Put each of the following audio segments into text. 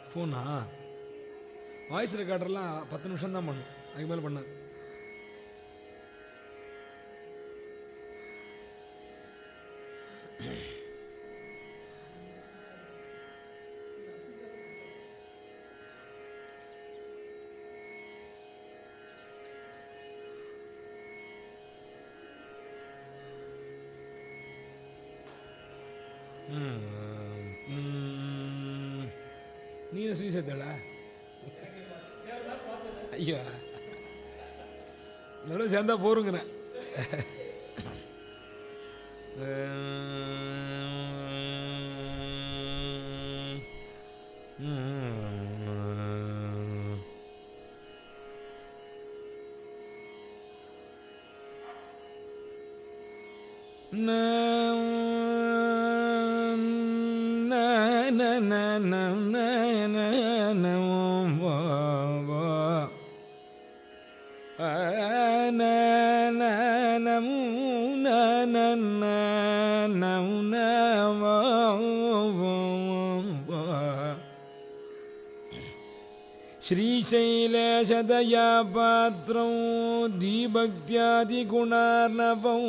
ஃபோனா voice ரெக்கார்டர்லாம் பத்து நிமிஷம் தான் பண்ணும் அதுக்கு மேலே பண்ணாது ம். நீ என்ன சுய சேர்த்தல ஐயா நல்லா சேர்ந்தா போருங்கிறேன் श्रीशैलेशदया पात्रं दीभक्त्यादिगुणार्णवं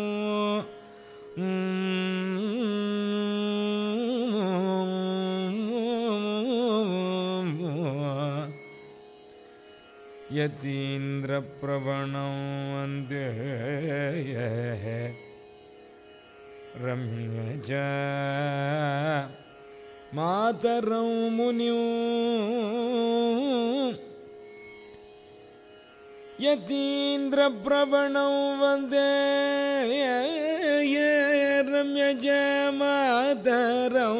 यतीन्द्रप्रवणं वन्दे रम्यज मातरं मुनिं यतीन्द्रप्रवणं वन्दे रम्यज मातरं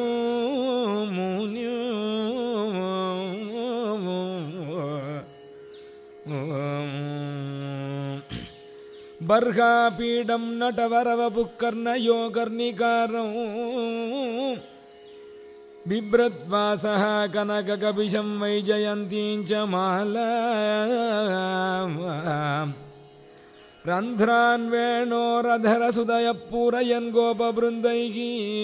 मुनिं बर्हापीडं नटवरवपुकर्णयोगर्निकारं बिभ्रद्वासः कनककपिशं वैजयन्तीं च माला रन्ध्रान् वेणोरधरसुदयः पूरयन् गोपवृन्दैः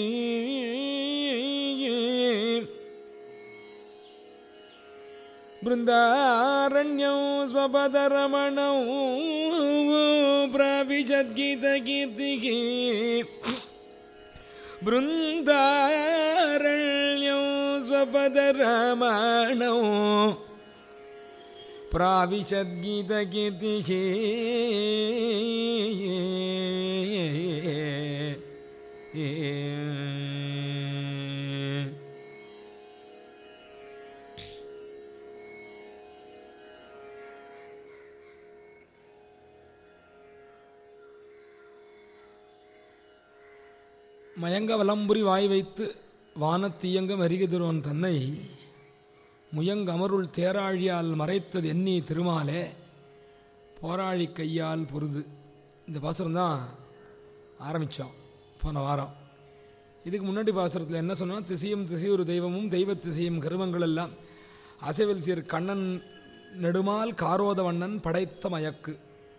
बृन्दारण्यं स्वपदरमणौ प्राविशद्गीतकीर्तिः बृन्दारण्यं स्वपदरमणौ प्राविशद्गीतकीर्तिः மயங்க வலம்புரி வாய் வைத்து வானத்தீயங்க மரிகதிரோன் தன்னை முயங்க அமருள் தேராழியால் மறைத்தது எண்ணி திருமாலே போராழி கையால் பொருது இந்த பாசுரம் தான் ஆரம்பித்தோம் போன வாரம் இதுக்கு முன்னாடி பாசுரத்தில் என்ன சொன்னோம் திசையும் திசையொரு தெய்வமும் தெய்வ திசையும் கருமங்கள் எல்லாம் அசைவில் சீர் கண்ணன் நெடுமால் காரோத வண்ணன் படைத்த மயக்கு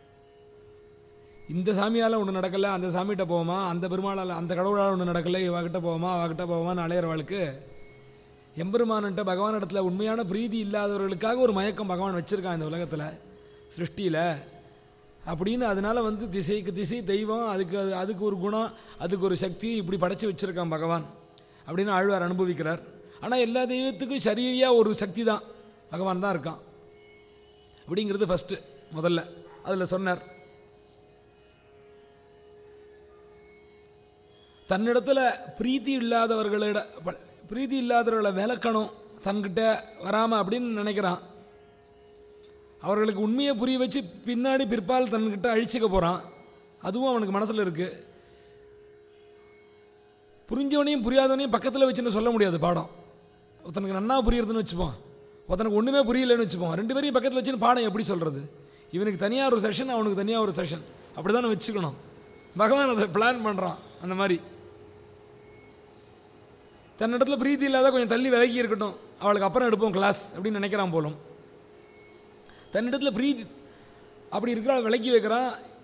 இந்த சாமியால் ஒன்று நடக்கலை அந்த சாமிகிட்ட போவோமா அந்த பெருமாளால் அந்த கடவுளால் ஒன்று நடக்கலை இவகிட்ட போவோமா அவகிட்ட போவோமான்னு அலையிறவளுக்கு எம்பெருமான்கிட்ட பகவான் இடத்துல உண்மையான பிரீதி இல்லாதவர்களுக்காக ஒரு மயக்கம் பகவான் வச்சுருக்கான் இந்த உலகத்தில் சிருஷ்டியில் அப்படின்னு அதனால் வந்து திசைக்கு திசை தெய்வம் அதுக்கு அது அதுக்கு ஒரு குணம் அதுக்கு ஒரு சக்தி இப்படி படைச்சி வச்சுருக்கான் பகவான் அப்படின்னு ஆழ்வார் அனுபவிக்கிறார் ஆனால் எல்லா தெய்வத்துக்கும் சரீரியாக ஒரு சக்தி தான் பகவான் தான் இருக்கான் அப்படிங்கிறது ஃபஸ்ட்டு முதல்ல அதில் சொன்னார் தன்னிடத்தில் பிரீத்தி இல்லாதவர்களிட ப- பிரீத்தி இல்லாதவர்களை விளக்கணும் தன்கிட்ட வராமல் அப்படின்னு நினைக்கிறான் அவர்களுக்கு உண்மையை புரிய வச்சு பின்னாடி பிற்பால் தன்கிட்ட அழிச்சிக்க போகிறான் அதுவும் அவனுக்கு மனசில் இருக்குது புரிஞ்சவனையும் புரியாதவனையும் பக்கத்தில் வச்சுன்னு சொல்ல முடியாது பாடம் ஒருத்தனுக்கு நன்னா புரியுறதுன்னு வச்சுப்போம் ஒருத்தனுக்கு ஒன்றுமே புரியலைன்னு வச்சுப்போம் ரெண்டு பேரையும் பக்கத்தில் வச்சுன்னு பாடம் எப்படி சொல்கிறது இவனுக்கு தனியாக ஒரு செஷன் அவனுக்கு தனியாக ஒரு செஷன் அப்படி தானே வச்சுக்கணும் பகவான் அதை பிளான் பண்ணுறான் அந்த மாதிரி தன்னிடத்துல பிரீத்தி இல்லாத கொஞ்சம் தள்ளி விலகி இருக்கட்டும் அவளுக்கு அப்புறம் எடுப்போம் கிளாஸ் அப்படின்னு நினைக்கிறான் போலும் தன்னிடத்துல பிரீத்தி அப்படி இருக்கிற விலக்கி வைக்கிறான்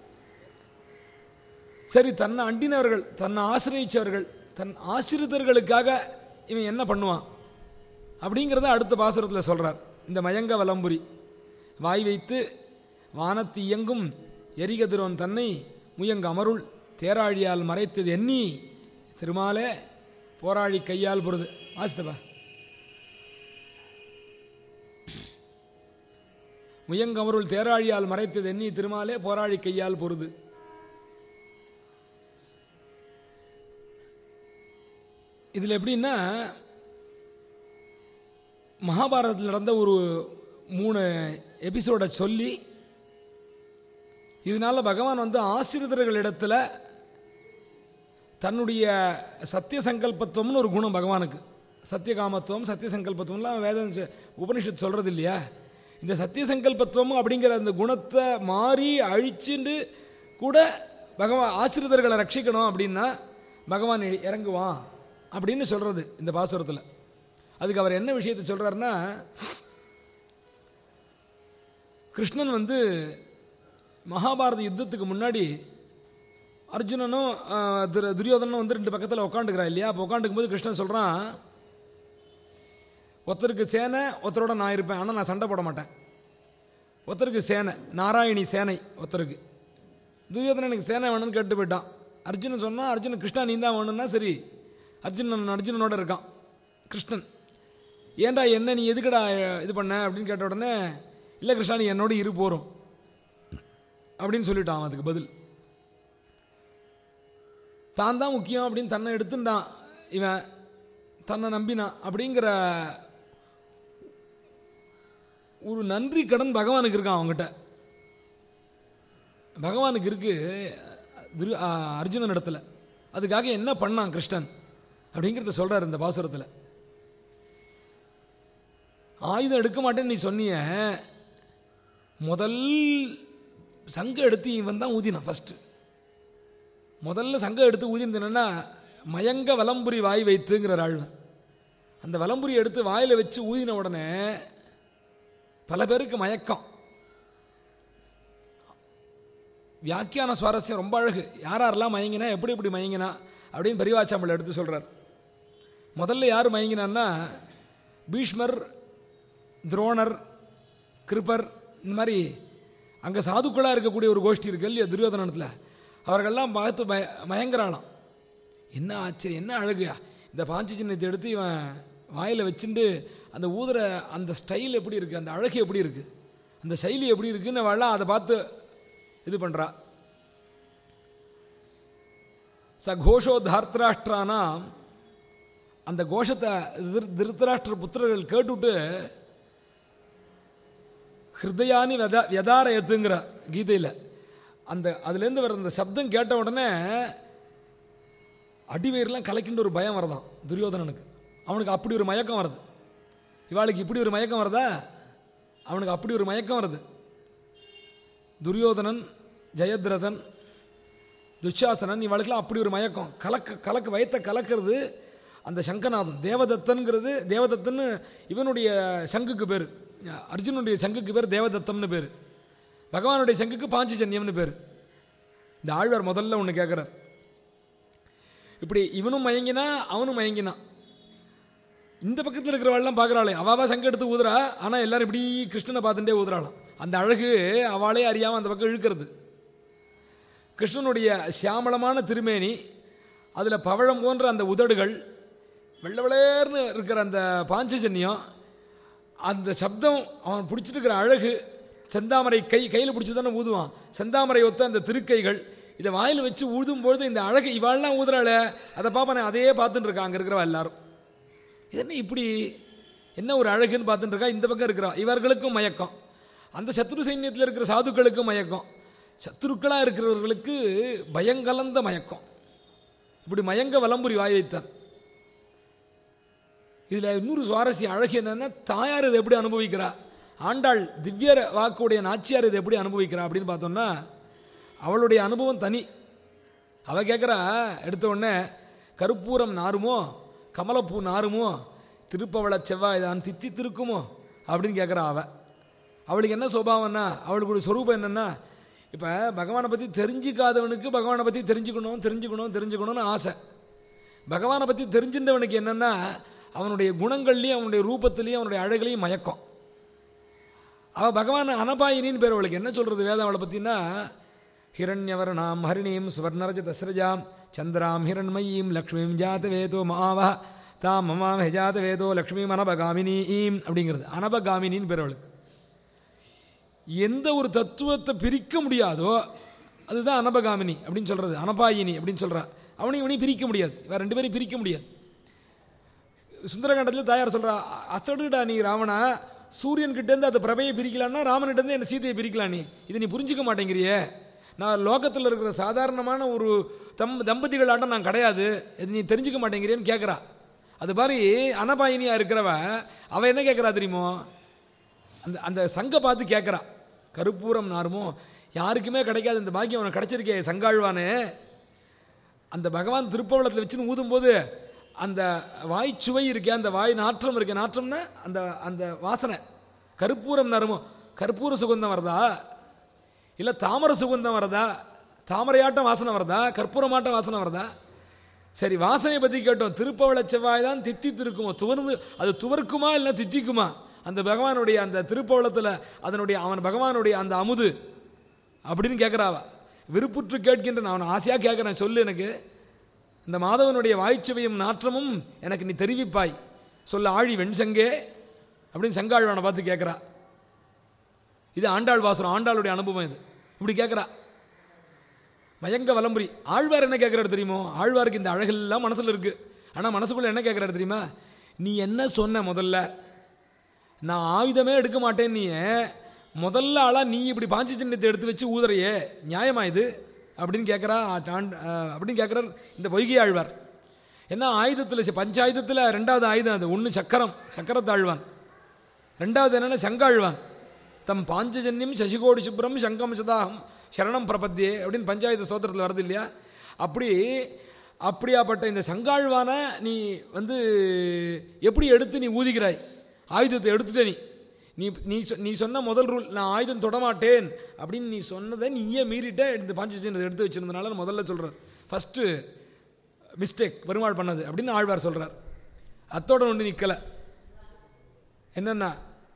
சரி தன்னை அண்டினவர்கள் தன்னை ஆசிரியச்சவர்கள் தன் ஆசிரிதர்களுக்காக இவன் என்ன பண்ணுவான் அப்படிங்கிறத அடுத்த பாசுரத்தில் சொல்கிறார் இந்த மயங்க வலம்புரி வாய் வைத்து வானத்து இயங்கும் எரிகதிரோன் தன்னை முயங்க அமருள் தேராழியால் மறைத்தது எண்ணி திருமாலே போராழி கையால் பொருது வாசித்தப்பா முயங்கமருள் தேராழியால் மறைத்தது எண்ணி திருமாலே போராழி கையால் பொருது இதில் எப்படின்னா மகாபாரதத்தில் நடந்த ஒரு மூணு எபிசோடை சொல்லி இதனால பகவான் வந்து ஆசிரியர்களிடத்தில் தன்னுடைய சத்திய சங்கல்பத்துவம்னு ஒரு குணம் பகவானுக்கு சத்தியகாமத்துவம் சத்திய சங்கல்பத்துவம்லாம் வேதம் சொ- உபனிஷத் சொல்கிறது இல்லையா இந்த சத்திய சங்கல்பத்துவம் அப்படிங்கிற அந்த குணத்தை மாறி அழிச்சுண்டு கூட பகவான் ஆசிரியர்களை ரட்சிக்கணும் அப்படின்னா பகவான் இ- இறங்குவான் அப்படின்னு சொல்கிறது இந்த பாசுரத்தில் அதுக்கு அவர் என்ன விஷயத்தை சொல்கிறாருன்னா கிருஷ்ணன் வந்து மகாபாரத யுத்தத்துக்கு முன்னாடி அர்ஜுனனும் ஆ, துர துரியோதனும் வந்து ரெண்டு பக்கத்தில் உட்காந்துக்கிறா இல்லையா அப்போ உட்காந்துக்கும் போது கிருஷ்ணன் சொல்கிறான் ஒருத்தருக்கு சேனை ஒருத்தரோட நான் இருப்பேன் ஆனால் நான் சண்டை போட மாட்டேன் ஒருத்தருக்கு சேனை நாராயணி சேனை ஒருத்தருக்கு துரியோதனன் எனக்கு சேனை வேணும்னு கேட்டு போயிட்டான் அர்ஜுனன் சொன்னால் அர்ஜுனன் கிருஷ்ணா நீ தான் வேணும்னா சரி அர்ஜுனன் அர்ஜுனனோட இருக்கான் கிருஷ்ணன் ஏன்டா என்ன நீ எதுக்குடா இது பண்ண அப்படின்னு கேட்ட உடனே இல்லை கிருஷ்ணா நீ என்னோட இரு போகிறோம் அப்படின்னு சொல்லிட்டான் அவன் அதுக்கு பதில் தான் தான் முக்கியம் அப்படின்னு தன்னை எடுத்துட்டான் இவன் தன்னை நம்பினான் அப்படிங்கிற ஒரு நன்றி கடன் பகவானுக்கு இருக்கான் அவங்ககிட்ட பகவானுக்கு இருக்கு திரு ஆ, அர்ஜுனன் இடத்துல அதுக்காக என்ன பண்ணான் கிருஷ்ணன் அப்படிங்கிறத சொல்றார் இந்த பாசுரத்தில் ஆயுதம் எடுக்க மாட்டேன்னு நீ சொன்னிய முதல் சங்க எடுத்து இவன் தான் ஊதினான் ஃபஸ்ட்டு முதல்ல சங்கம் எடுத்து ஊதினது என்னன்னா மயங்க வலம்புரி வாய் வைத்துங்கிற ஆழ்வன் அந்த வலம்புரி எடுத்து வாயில் வச்சு ஊதின உடனே பல பேருக்கு மயக்கம் வியாக்கியான சுவாரஸ்யம் ரொம்ப அழகு யார் யாரெல்லாம் மயங்கினா எப்படி எப்படி மயங்கினா அப்படின்னு பெரியவாச்சாம்பல் எடுத்து சொல்கிறார் முதல்ல யார் மயங்கினான்னா பீஷ்மர் துரோணர் கிருபர் இந்த மாதிரி அங்கே சாதுக்களாக இருக்கக்கூடிய ஒரு கோஷ்டி இருக்கு இல்லையா துரியோதனத்தில் அவர்கள்லாம் பார்த்து மய மயங்குறாளாம் என்ன ஆச்சரியம் என்ன அழகு இந்த பாஞ்சி சின்னத்தை எடுத்து இவன் வாயில் வச்சுட்டு அந்த ஊதுற அந்த ஸ்டைல் எப்படி இருக்குது அந்த அழகு எப்படி இருக்குது அந்த சைலி எப்படி இருக்குன்னு அவள்லாம் அதை பார்த்து இது பண்ணுறா ச கோஷோ தார்த்தராஷ்டிரானாம் அந்த கோஷத்தை திரு- திருத்தராஷ்டிர புத்திரர்கள் கேட்டுவிட்டு ஹிருதயானி வெத வெதாரயத்துங்கிற கீதையில் அந்த அதுலேருந்து வர அந்த சப்தம் கேட்ட உடனே அடிவயிறுலாம் கலக்கின்ற ஒரு பயம் வரதான் துரியோதனனுக்கு அவனுக்கு அப்படி ஒரு மயக்கம் வருது இவாளுக்கு இப்படி ஒரு மயக்கம் வருதா அவனுக்கு அப்படி ஒரு மயக்கம் வருது துரியோதனன் ஜெயத்ரதன் துச்சாசனன் இவளுக்கெல்லாம் அப்படி ஒரு மயக்கம் கலக்க கலக்க வயத்தை கலக்கிறது அந்த சங்கநாதன் தேவதத்தன்கிறது தேவதத்தன்னு இவனுடைய சங்குக்கு பேர் அர்ஜுனுடைய சங்குக்கு பேர் தேவதத்தம்னு பேர் பகவானுடைய சங்குக்கு பாஞ்சஜன்யம்னு பேர் இந்த ஆழ்வார் முதல்ல ஒன்று கேட்குறார் இப்படி இவனும் மயங்கினா அவனும் மயங்கினான் இந்த பக்கத்தில் இருக்கிறவாள்லாம் பார்க்குறாளே அவாவா சங்கம் எடுத்து ஊதுறா ஆனால் எல்லாரும் இப்படி கிருஷ்ணனை பார்த்துட்டே ஊதுறாளாம் அந்த அழகு அவளே அறியாமல் அந்த பக்கம் இழுக்கிறது கிருஷ்ணனுடைய சியாமளமான திருமேனி அதில் பவழம் போன்ற அந்த உதடுகள் வெள்ளை வெளேர்னு இருக்கிற அந்த பாஞ்சஜன்யம் அந்த சப்தம் அவன் பிடிச்சிட்டு இருக்கிற அழகு செந்தாமரை கை கையில் பிடிச்சி தானே ஊதுவான் செந்தாமரை ஒத்த அந்த திருக்கைகள் இதை வாயில் வச்சு ஊதும்பொழுது இந்த அழகு இவாள்லாம் ஊதுறாளே அதை பார்ப்பேன் அதையே பார்த்துட்டு இருக்கா அங்கே இருக்கிறவா எல்லாரும் இது என்ன இப்படி என்ன ஒரு அழகுன்னு பார்த்துட்டு இருக்கா இந்த பக்கம் இருக்கிறா இவர்களுக்கும் மயக்கம் அந்த சத்ரு சைன்யத்தில் இருக்கிற சாதுக்களுக்கும் மயக்கம் சத்துருக்களாக இருக்கிறவர்களுக்கு பயங்கலந்த மயக்கம் இப்படி மயங்க வலம்புரி வாய் வைத்தான் இதில் இன்னொரு சுவாரஸ்யம் அழகு என்னன்னா தாயார் இதை எப்படி அனுபவிக்கிறா ஆண்டாள் திவ்ய வாக்குடைய நாச்சியார் இதை எப்படி அனுபவிக்கிறா அப்படின்னு பார்த்தோம்னா அவளுடைய அனுபவம் தனி அவ கேட்குறா எடுத்த உடனே கருப்பூரம் நாருமோ கமலப்பூ நாருமோ திருப்பவள செவ்வாய் தான் தித்தி திருக்குமோ அப்படின்னு கேட்குறா அவ அவளுக்கு என்ன சுபாவம்னா அவளுக்கு ஒரு சொரூபம் என்னென்னா இப்போ பகவானை பற்றி தெரிஞ்சிக்காதவனுக்கு பகவானை பற்றி தெரிஞ்சுக்கணும் தெரிஞ்சுக்கணும் தெரிஞ்சுக்கணும்னு ஆசை பகவானை பற்றி தெரிஞ்சின்றவனுக்கு என்னென்னா அவனுடைய குணங்கள்லையும் அவனுடைய ரூபத்திலையும் அவனுடைய அழகுலையும் மயக்கம் அவள் பகவான் அனபாயினின்னு பேர் அவளுக்கு என்ன சொல்கிறது வேதம் அவளை பற்றினா ஹிரண்யவர்ணாம் ஹரிணீம் சுவர்ணரஜ தஸ்ரஜாம் சந்திராம் ஹிரண்மயீம் லக்ஷ்மீம் ஜாத வேதோ மாவா தாம் மமாம் ஹெஜாத வேதோ லக்ஷ்மீம் அனபகாமினீம் அப்படிங்கிறது அனபகாமினின்னு பேர் அவளுக்கு எந்த ஒரு தத்துவத்தை பிரிக்க முடியாதோ அதுதான் அனபகாமினி அப்படின்னு சொல்கிறது அனபாயினி அப்படின்னு சொல்கிறா அவனையும் இவனையும் பிரிக்க முடியாது இவன் ரெண்டு பேரையும் பிரிக்க முடியாது சுந்தரகாண்டத்தில் தாயார் சொல்கிறா அசடுடா நீ ராவணா சூரியன் கிட்டேருந்து அந்த பிரபையை பிரிக்கலான்னா ராமன்கிட்டேருந்து என்ன சீதையை பிரிக்கலாம் நீ இதை நீ புரிஞ்சிக்க மாட்டேங்கிறியே நான் லோகத்தில் இருக்கிற சாதாரணமான ஒரு தம் தம்பதிகளாட்டம் நான் கிடையாது இது நீ தெரிஞ்சுக்க மாட்டேங்கிறியேன்னு கேட்குறா அது மாதிரி அனபாயினியாக இருக்கிறவ அவள் என்ன கேட்குறா தெரியுமோ அந்த அந்த சங்கை பார்த்து கேட்குறா கருப்பூரம் நாருமோ யாருக்குமே கிடைக்காது இந்த பாக்கியம் அவனுக்கு கிடைச்சிருக்கே சங்காழ்வானே அந்த பகவான் திருப்பவளத்தில் வச்சுன்னு ஊதும்போது அந்த வாய் சுவை இருக்கே அந்த வாய் நாற்றம் இருக்கே நாற்றம்னா அந்த அந்த வாசனை கருப்பூரம் நறுமோ கற்பூர சுகந்தம் வருதா இல்லை தாமரை சுகந்தம் வருதா தாமரையாட்டம் வாசனை வருதா கற்பூரமாட்டம் வாசனை வருதா சரி வாசனை பற்றி கேட்டோம் திருப்பவள செவ்வாய் தான் தித்தித்து இருக்குமோ துவர்ந்து அது துவர்க்குமா இல்லை தித்திக்குமா அந்த பகவானுடைய அந்த திருப்பவளத்தில் அதனுடைய அவன் பகவானுடைய அந்த அமுது அப்படின்னு கேட்குறாவா விருப்புற்று கேட்கின்ற நான் ஆசையாக கேட்குறேன் சொல்லு எனக்கு இந்த மாதவனுடைய வாய்ச்சவையும் நாற்றமும் எனக்கு நீ தெரிவிப்பாய் சொல்ல ஆழி வெண்சங்கே அப்படின்னு சங்காழ்வானை பார்த்து கேட்குறா இது ஆண்டாள் வாசனம் ஆண்டாளுடைய அனுபவம் இது இப்படி கேட்குறா மயங்க வலம்புரி ஆழ்வார் என்ன கேட்குறாரு தெரியுமோ ஆழ்வாருக்கு இந்த அழகெல்லாம் மனசில் இருக்குது ஆனால் மனசுக்குள்ளே என்ன கேட்குறாரு தெரியுமா நீ என்ன சொன்ன முதல்ல நான் ஆயுதமே எடுக்க மாட்டேன் நீ முதல்ல ஆளாக நீ இப்படி பாஞ்சி சின்னத்தை எடுத்து வச்சு ஊதுறையே நியாயமா இது அப்படின்னு கேட்குறா அப்படின்னு கேட்குறார் இந்த பொய்கை ஆழ்வார் என்ன ஆயுதத்தில் பஞ்சாயுதத்தில் ரெண்டாவது ஆயுதம் அது ஒன்று சக்கரம் சக்கரத்தாழ்வான் ரெண்டாவது என்னென்னா சங்காழ்வான் தம் பாஞ்சஜன்யம் சசிகோடி சுப்ரம் சங்கம் சதாகம் சரணம் பிரபத்தியே அப்படின்னு பஞ்சாயத்து ஸ்தோத்திரத்தில் வருது இல்லையா அப்படி அப்படியாப்பட்ட இந்த சங்காழ்வான நீ வந்து எப்படி எடுத்து நீ ஊதிக்கிறாய் ஆயுதத்தை எடுத்துட்ட நீ நீ நீ சொ நீ சொன்ன முதல் ரூல் நான் ஆயுதம் தொடமாட்டேன் அப்படின்னு நீ சொன்னதை நீயே மீறிட்ட இந்த பாஞ்சஜன்யத்தை எடுத்து வச்சிருந்தனால முதல்ல சொல்கிறார் ஃபஸ்ட்டு மிஸ்டேக் பெருமாள் பண்ணது அப்படின்னு ஆழ்வார் சொல்கிறார் அத்தோட ஒன்று நிற்கலை என்னென்னா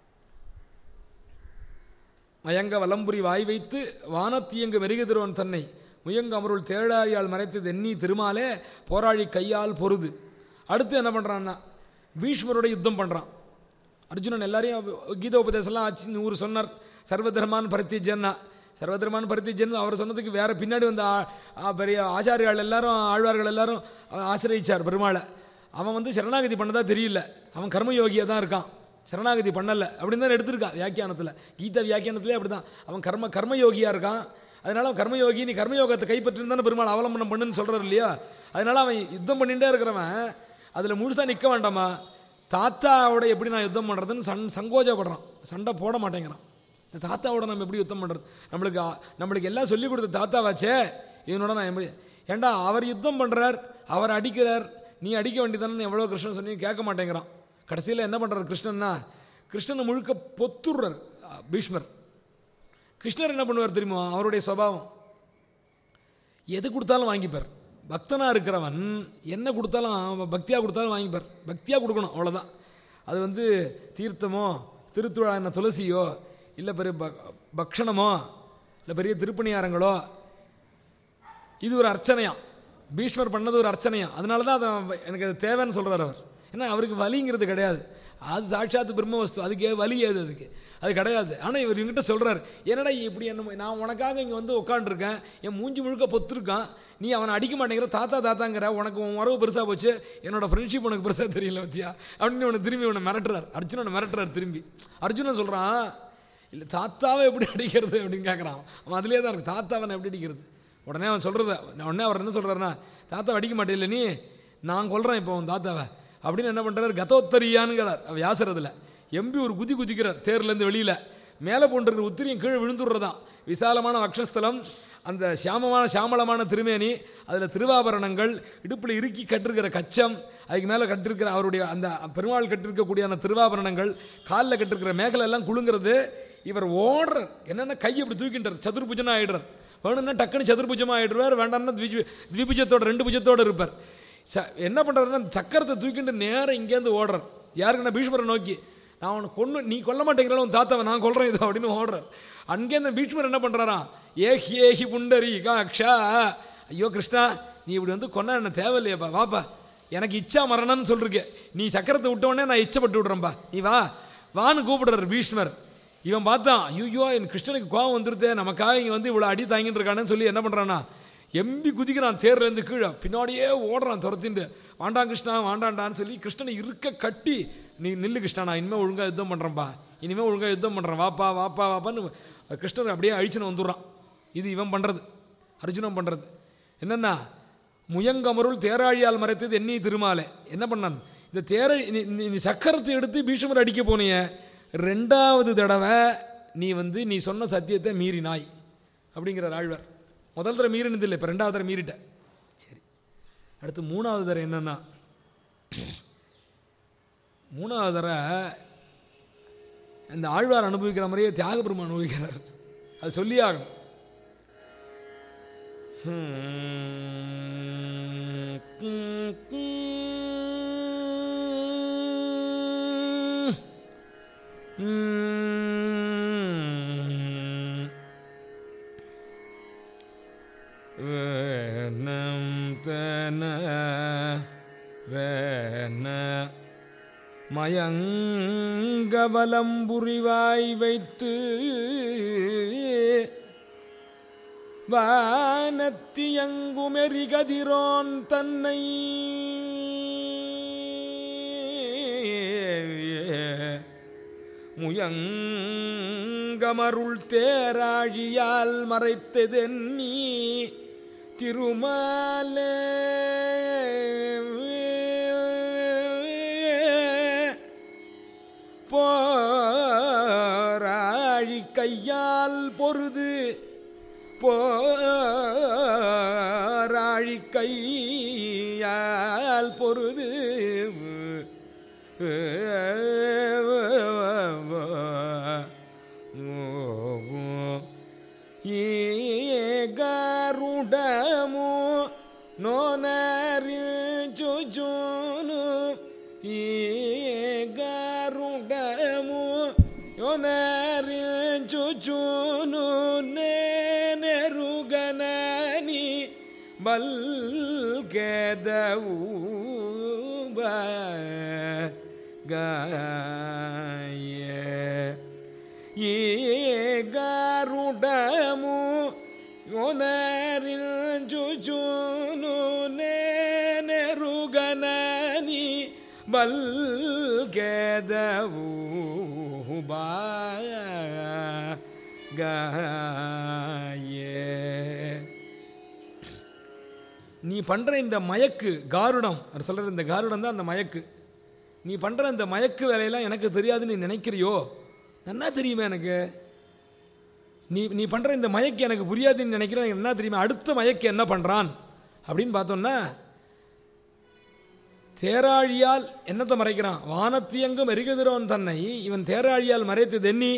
மயங்க வலம்புரி வாய் வைத்து வானத்தியங்கு மெருகுதிரோன் தன்னை முயங்க அமருள் தேழாயால் மறைத்தது எண்ணி திருமாலே போராளி கையால் பொருது அடுத்து என்ன பண்ணுறான்னா பீஷ்மரோட யுத்தம் பண்ணுறான் அர்ஜுனன் எல்லாரையும் கீதோபதேசம்லாம் ஆச்சு நூறு சொன்னார் சர்வதர்மான் பரத்திஜன்னா சர்வதர்மான் பரத்திஜன் அவர் சொன்னதுக்கு வேறு பின்னாடி வந்த பெரிய ஆச்சாரியால் எல்லாரும் ஆழ்வார்கள் எல்லாரும் ஆசிரியிச்சார் பெருமாளை அவன் வந்து சரணாகதி பண்ணதா தெரியல அவன் கர்மயோகியாக தான் இருக்கான் சரணாகதி பண்ணலை அப்படின்னு தான் எடுத்திருக்கான் வியாக்கியானத்தில் கீதா வியாக்கியானத்திலே அப்படி தான் அவன் கர்ம கர்மயோகியாக இருக்கான் அதனால அவன் கர்மயோகி நீ கர்மயோகத்தை கைப்பற்றிருந்தானே பெருமாள் அவலம்பனம் பண்ணுன்னு சொல்கிறார் இல்லையா அதனால அவன் யுத்தம் பண்ணிகிட்டே இருக்கிறவன் அதில் முழுசாக நிற்க வேண்டாமா தாத்தாவோட எப்படி நான் யுத்தம் பண்ணுறதுன்னு சண் சங்கோஜப்படுறான் சண்டை போட மாட்டேங்கிறான் இந்த தாத்தாவோட நம்ம எப்படி யுத்தம் பண்ணுறது நம்மளுக்கு நம்மளுக்கு எல்லாம் சொல்லிக் கொடுத்த தாத்தாவாச்சே இவனோட நான் எப்படி ஏண்டா அவர் யுத்தம் பண்ணுறார் அவர் அடிக்கிறார் நீ அடிக்க வேண்டியதானே எவ்வளோ கிருஷ்ணன் சொன்னி கேட்க மாட்டேங்கிறான் கடைசியில் என்ன பண்ணுறார் கிருஷ்ணன்னா கிருஷ்ணனை முழுக்க பொத்துடுறார் பீஷ்மர் கிருஷ்ணர் என்ன பண்ணுவார் தெரியுமா அவருடைய சுபாவம் எது கொடுத்தாலும் வாங்கிப்பார் பக்தனாக இருக்கிறவன் என்ன கொடுத்தாலும் அவன் பக்தியாக கொடுத்தாலும் வாங்கிப்பார் பக்தியாக கொடுக்கணும் அவ்வளோதான் அது வந்து தீர்த்தமோ திருத்துழா என்ன துளசியோ இல்லை பெரிய ப பக்ஷணமோ இல்லை பெரிய திருப்பணியாரங்களோ இது ஒரு அர்ச்சனையாம் பீஷ்மர் பண்ணது ஒரு அர்ச்சனையாம் அதனால தான் அதை எனக்கு அது தேவைன்னு சொல்கிறார் அவர் ஏன்னா அவருக்கு வலிங்கிறது கிடையாது அது சாட்சாத்து பிரம்ம வஸ்து அதுக்கு வலி ஏது அதுக்கு அது கிடையாது ஆனால் இவர் இவங்ககிட்ட சொல்கிறார் என்னடா இப்படி என்ன நான் உனக்காக இங்கே வந்து உட்காண்டிருக்கேன் என் மூஞ்சி முழுக்க பொத்துருக்கான் நீ அவனை அடிக்க மாட்டேங்கிற தாத்தா தாத்தாங்கிற உனக்கு உன் உறவு பெருசாக போச்சு என்னோட ஃப்ரெண்ட்ஷிப் உனக்கு பெருசாக தெரியல வச்சியா அப்படின்னு உன்னை திரும்பி உன்னை மிரட்டுறார் அர்ஜுனனை மிரட்டுறார் திரும்பி அர்ஜுனன் சொல்கிறான் இல்லை தாத்தாவை எப்படி அடிக்கிறது அப்படின்னு கேட்குறான் அவன் அதிலே தான் இருக்கு தாத்தாவை எப்படி அடிக்கிறது உடனே அவன் சொல்கிறது உடனே அவர் என்ன சொல்கிறாருன்னா தாத்தாவை அடிக்க மாட்டேன் நீ நான் கொள்கிறேன் இப்போ அவன் தாத்தாவை அப்படின்னு என்ன பண்ணுறாரு கதோத்தரியானுங்கிறார் வியாசரதில் எம்பி ஒரு குதி குதிக்கிறார் தேர்லேருந்து வெளியில் மேலே போன்றிருக்கிற உத்திரியம் கீழே விழுந்துடுறதான் விசாலமான வக்ஷஸ்தலம் அந்த சியாமமான சாமளமான திருமேனி அதில் திருவாபரணங்கள் இடுப்பில் இறுக்கி கட்டிருக்கிற கச்சம் அதுக்கு மேலே கட்டிருக்கிற அவருடைய அந்த பெருமாள் கட்டிருக்கக்கூடிய அந்த திருவாபரணங்கள் காலில் கட்டிருக்கிற மேகலை எல்லாம் குலுங்கிறது இவர் ஓடுறார் என்னென்ன கை அப்படி தூக்கின்றார் சதுர்புஜனாக ஆயிடுறார் வேணும்னா டக்குன்னு சதுர்புஜமாக ஆயிடுவார் வேண்டாம்னா த்விஜு த்விபுஜத்தோட ரெண்டு புஜத்தோடு இருப்பார் ச என்ன பண்ணுறாருன்னா சக்கரத்தை தூக்கிட்டு நேரம் இங்கேருந்து ஓடுறார் யாருக்குன்னா பீஷ்மரை நோக்கி நான் அவனை கொண்டு நீ கொல்ல மாட்டேங்கிறாலும் உன் தாத்தாவை நான் கொல்றேன் இது அப்படின்னு ஓடுறார் அங்கேருந்து பீஷ்மர் என்ன பண்ணுறாராம் ஏஹி ஏஹி புண்டரி காக்ஷா ஐயோ கிருஷ்ணா நீ இப்படி வந்து கொண்டா என்ன தேவையில்லையாப்பா வாப்பா எனக்கு இச்சா மரணம்னு சொல்லிருக்க நீ சக்கரத்தை விட்டவொடனே நான் இச்சப்பட்டு விட்றேன்ப்பா நீ வா வான்னு கூப்பிடுறாரு பீஷ்மர் இவன் பார்த்தான் ஐயோ என் கிருஷ்ணனுக்கு கோவம் வந்துருதே நமக்காக இங்கே வந்து இவ்வளோ அடி தாங்கிட்டு இருக்கானேன்னு சொல்லி என்ன பண்ணுறானா எம்பி குதிக்கிறான் தேர்லேருந்து கீழே பின்னாடியே ஓடுறான் துரத்திண்டு வாண்டாம் கிருஷ்ணா வாண்டாண்டான்னு சொல்லி கிருஷ்ணனை இருக்க கட்டி நீ நில்லு கிருஷ்ணா நான் இனிமேல் ஒழுங்காக யுத்தம் பண்ணுறேன்ப்பா இனிமேல் ஒழுங்காக யுத்தம் பண்ணுறேன் வாப்பா வாப்பா வாப்பான்னு கிருஷ்ணர் அப்படியே அழிச்சுன்னு வந்துடுறான் இது இவன் பண்ணுறது அர்ஜுனன் பண்ணுறது என்னென்னா முயங்கமருள் தேராழியால் மறைத்தது எண்ணி திருமாலே என்ன பண்ணான் இந்த தேர நீ- நீ- நீ சக்கரத்தை எடுத்து பீஷ்மர் அடிக்க போனிய ரெண்டாவது தடவை நீ வந்து நீ சொன்ன சத்தியத்தை மீறினாய் அப்படிங்கிறார் ஆழ்வார் முதல் தடவை மீறினது இல்லை இப்போ ரெண்டாவது தடவை மீறிட்ட சரி அடுத்து மூணாவது தடவை என்னன்னா மூணாவது தடவை இந்த ஆழ்வார் அனுபவிக்கிற மாதிரியே தியாக பெருமான் அனுபவிக்கிறார் அது சொல்லியே ஆகணும் வேணம் தன வேண மயங்கவலம் புரிவாய் வைத்து வானத்தியங்குமெரிகதிரோன் தன்னை முயங்கமருள் தேராழியால் மறைத்ததென்னி திருமாலே போராழி கையால் பொருது போராழி கையால் பொருது ఏగరుడము నోనరించుచును ఏగరుడము నోనరించుచును నేనెరుగనని బల్గెదవు గాయ ఏగరుడము ఒనరించుచును నేనెరుగనని బల్గెదవు గాయే நீ பண்ணுற இந்த மயக்கு காருடம் அவர் சொல்கிற இந்த காருடம் தான் அந்த மயக்கு நீ பண்ணுற இந்த மயக்கு வேலையெல்லாம் எனக்கு தெரியாதுன்னு நீ நினைக்கிறியோ என்ன தெரியுமா எனக்கு நீ நீ பண்ணுற இந்த மயக்கு எனக்கு புரியாதுன்னு நினைக்கிறேன் எனக்கு என்ன தெரியுமா அடுத்த மயக்கு என்ன பண்ணுறான் அப்படின்னு பார்த்தோன்னா தேராழியால் என்னத்தை மறைக்கிறான் வானத்தியங்கும் எரிகதிரோன் தன்னை இவன் தேராழியால் மறைத்தது எண்ணி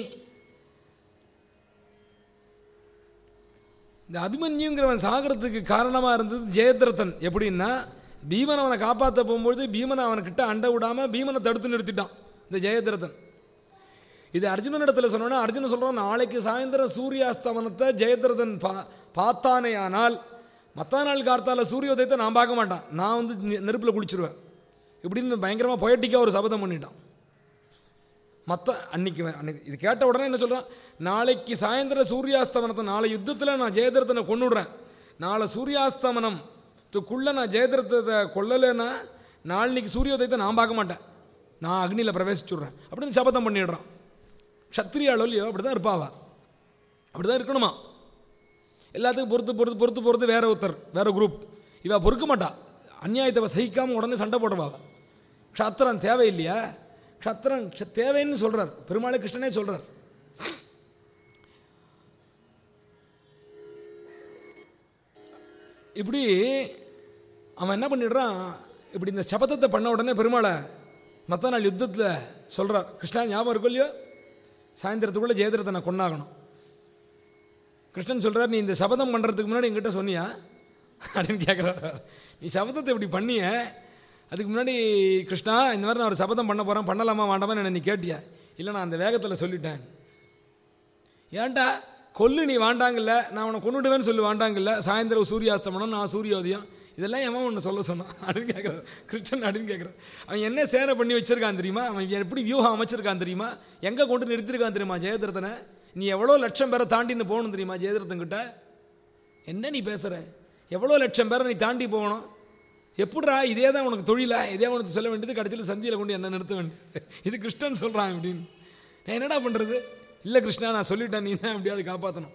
இந்த அபிமன்யுங்கிறவன் சாகிறதுக்கு காரணமாக இருந்தது ஜெயத்ரதன் எப்படின்னா பீமன் அவனை காப்பாற்ற போகும்பொழுது பீமனை அவன்கிட்ட அண்டை விடாமல் பீமனை தடுத்து நிறுத்திட்டான் இந்த ஜெயத்ரதன் இது அர்ஜுனன் இடத்துல சொன்னோன்னா அர்ஜுனன் சொல்கிறான் நாளைக்கு சாயந்தரம் சூரியாஸ்தமனத்தை ஜெயத்ரதன் பா பார்த்தானே ஆனால் மற்ற நாள் கார்த்தால சூரியோதயத்தை நான் பார்க்க மாட்டான் நான் வந்து நெருப்பில் குளிச்சிருவேன் இப்படின்னு பயங்கரமாக பொயட்டிக்காக ஒரு சபதம் பண்ணிட்டான் மற்ற அன்னைக்கு வே- அன்னைக்கு இது கேட்ட உடனே என்ன சொல்கிறான் நாளைக்கு சாயந்தர சூரியாஸ்தமனத்தை நாளை யுத்தத்தில் நான் ஜெயதிரத்தனை கொண்டுடுறேன் நாளை சூரியாஸ்தமனத்துக்குள்ளே நான் ஜெயதிரத்தை கொல்லலைன்னா நாளைக்கு சூரியோதயத்தை நான் பார்க்க மாட்டேன் நான் அக்னியில் பிரவேசிச்சுடுறேன் அப்படின்னு சபதம் பண்ணிடுறான் க்ஷத்ரியாளோ இல்லையோ அப்படி தான் இருப்பாவா அப்படி தான் இருக்கணுமா எல்லாத்துக்கும் பொறுத்து பொறுத்து பொறுத்து பொறுத்து வேற ஒருத்தர் வேற குரூப் இவ பொறுக்க மாட்டா அநியாயத்தை அவ சகிக்காம உடனே சண்டை போடுவா அவ. க்ஷத்திரன் தேவையில்லையா க்ஷத்திரன் க்ஷ- தேவைன்னு சொல்றார் பெருமாளை கிருஷ்ணனே சொல்றார் இப்படி அவன் என்ன பண்ணிடுறான் இப்படி இந்த சபதத்தை பண்ண உடனே பெருமாளை மற்ற நாள் யுத்தத்தில் சொல்கிறார் கிருஷ்ணா ஞாபகம் இருக்கும் இல்லையோ சாயந்தரத்துக்குள்ளே ஜெயதிரத்தை நான் கொண்டாகணும் கிருஷ்ணன் சொல்கிறார் நீ இந்த சபதம் பண்ணுறதுக்கு முன்னாடி என்கிட்ட சொன்னியா அப்படின்னு கேட்குறாரு நீ சபதத்தை இப்படி பண்ணிய அதுக்கு முன்னாடி கிருஷ்ணா இந்த மாதிரி நான் ஒரு சபதம் பண்ண போகிறேன் பண்ணலாமா வேண்டாமான்னு என்ன நீ கேட்டியா இல்லை நான் அந்த வேகத்தில் சொல்லிட்டேன் ஏன்டா கொல்லு நீ வாண்டாங்கல்ல நான் உன்னை கொண்டுடுவேன்னு சொல்லி வாண்டாங்கல்ல சாயந்தரம் சூரியாஸ்தமனம் நான் சூரியோதயம் இதெல்லாம் எவன் ஒன்று சொல்ல சொன்னான் அப்படின்னு கேட்குறது கிருஷ்ணன் அப்படின்னு கேட்குறது அவன் என்ன சேனை பண்ணி வச்சிருக்கான் தெரியுமா அவன் எப்படி வியூகம் அமைச்சிருக்கான் தெரியுமா எங்கே கொண்டு நிறுத்திருக்கான் தெரியுமா ஜெயதிரத்தனை நீ எவ்வளோ லட்சம் பேரை தாண்டின்னு போகணும் தெரியுமா ஜெயதிரத்தன் கிட்ட என்ன நீ பேசுகிற எவ்வளோ லட்சம் பேரை நீ தாண்டி போகணும் எப்படிடா இதே தான் உனக்கு தொழிலா இதே உனக்கு சொல்ல வேண்டியது கடைசியில் சந்தியில் கொண்டு என்ன நிறுத்த வேண்டியது இது கிருஷ்ணன் சொல்கிறான் அப்படின்னு நான் என்னடா பண்ணுறது இல்லை கிருஷ்ணா நான் சொல்லிட்டேன் நீ தான் எப்படியாவது காப்பாற்றணும்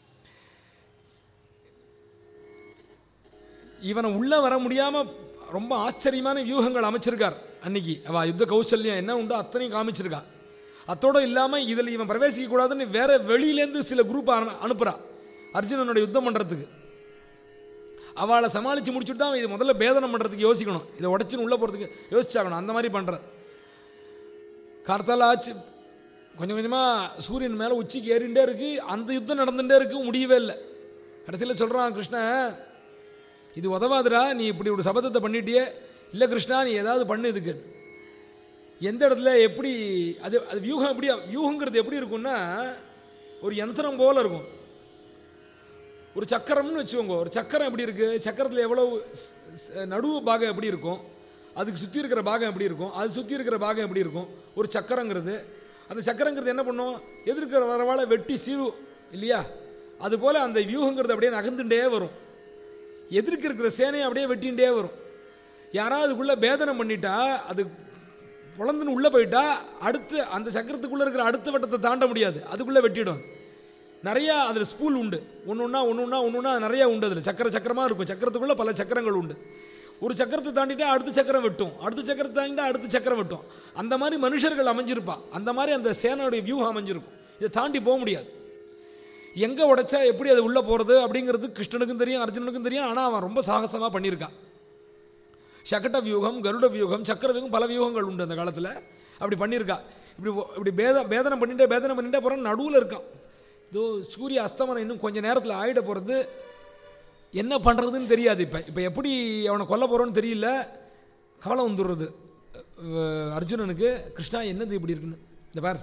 இவனை உள்ளே வர முடியாமல் ரொம்ப ஆச்சரியமான வியூகங்கள் அமைச்சிருக்கார் அன்னைக்கு அவ யுத்த கௌசல்யம் என்ன உண்டோ அத்தனையும் காமிச்சிருக்கா அத்தோட இல்லாமல் இதில் இவன் பிரவேசிக்க கூடாதுன்னு வேற வெளியிலேருந்து சில குரூப் அனுப்புறா அர்ஜுனனோட யுத்தம் பண்ணுறதுக்கு அவளை சமாளித்து முடிச்சுட்டு தான் அவன் இது முதல்ல பேதனம் பண்ணுறதுக்கு யோசிக்கணும் இதை உடச்சின்னு உள்ளே போகிறதுக்கு யோசிச்சாகணும் அந்த மாதிரி பண்ணுறார் கார்த்தால ஆச்சு கொஞ்சம் கொஞ்சமாக சூரியன் மேலே உச்சிக்கு ஏறிண்டே இருக்கு அந்த யுத்தம் நடந்துகிட்டே இருக்கு முடியவே இல்லை கடைசியில் சொல்கிறான் கிருஷ்ணன் இது உதவாதுடா நீ இப்படி ஒரு சபதத்தை பண்ணிட்டியே இல்லை கிருஷ்ணா நீ ஏதாவது பண்ணு இதுக்கு எந்த இடத்துல எப்படி அது அது வியூகம் எப்படி வியூகங்கிறது எப்படி இருக்கும்னா ஒரு யந்திரம் போல இருக்கும் ஒரு சக்கரம்னு வச்சுக்கோங்க ஒரு சக்கரம் எப்படி இருக்குது சக்கரத்தில் எவ்வளவு ஸ்- ஸ்- நடுவு பாகம் எப்படி இருக்கும் அதுக்கு சுற்றி இருக்கிற பாகம் எப்படி இருக்கும் அது சுற்றி இருக்கிற பாகம் எப்படி இருக்கும் ஒரு சக்கரங்கிறது அந்த சக்கரங்கிறது என்ன பண்ணும் எதிர்க்கிற வரவால வெட்டி சீவு இல்லையா அதுபோல் அந்த வியூகங்கிறது அப்படியே நகர்ந்துட்டே வரும் எதிர்க்க இருக்கிற சேனையை அப்படியே வெட்டிகிட்டே வரும் யாராவது அதுக்குள்ளே பேதனம் பண்ணிட்டா அது பொழந்துன்னு உள்ளே போயிட்டா அடுத்து அந்த சக்கரத்துக்குள்ளே இருக்கிற அடுத்த வட்டத்தை தாண்ட முடியாது அதுக்குள்ளே வெட்டிடும் நிறையா அதில் ஸ்பூல் உண்டு ஒன்று ஒன்றா ஒன்று ஒன்றா ஒன்று ஒன்றா நிறையா உண்டு அதில் சக்கர சக்கரமாக இருக்கும் சக்கரத்துக்குள்ளே பல சக்கரங்கள் உண்டு ஒரு சக்கரத்தை தாண்டிட்டா அடுத்த சக்கரம் வெட்டும் அடுத்த சக்கரத்தை தாண்டிட்டா அடுத்த சக்கரம் வெட்டும் அந்த மாதிரி மனுஷர்கள் அமைஞ்சிருப்பா அந்த மாதிரி அந்த சேனையுடைய வியூகம் அமைஞ்சிருக்கும் இதை தாண்டி போக முடியாது எங்கே உடைச்சா எப்படி அது உள்ளே போகிறது அப்படிங்கிறது கிருஷ்ணனுக்கும் தெரியும் அர்ஜுனனுக்கும் தெரியும் ஆனால் அவன் ரொம்ப சாகசமாக பண்ணியிருக்கான் சகட வியூகம் கருட வியூகம் சக்கர வியூகம் பல வியூகங்கள் உண்டு அந்த காலத்தில் அப்படி பண்ணியிருக்கா இப்படி ஒ- இப்படி பேத பேதனம் பண்ணிட்டே பேதனம் பண்ணிட்டே போகிறான் நடுவில் இருக்கான் இதோ சூரிய அஸ்தமனம் இன்னும் கொஞ்சம் நேரத்தில் ஆயிட போகிறது என்ன பண்ணுறதுன்னு தெரியாது இப்போ இப்போ எப்படி அவனை கொல்ல போகிறோன்னு தெரியல கவலை வந்துடுறது அஹ் அர்ஜுனனுக்கு கிருஷ்ணா என்னது இப்படி இருக்குன்னு இந்த பார்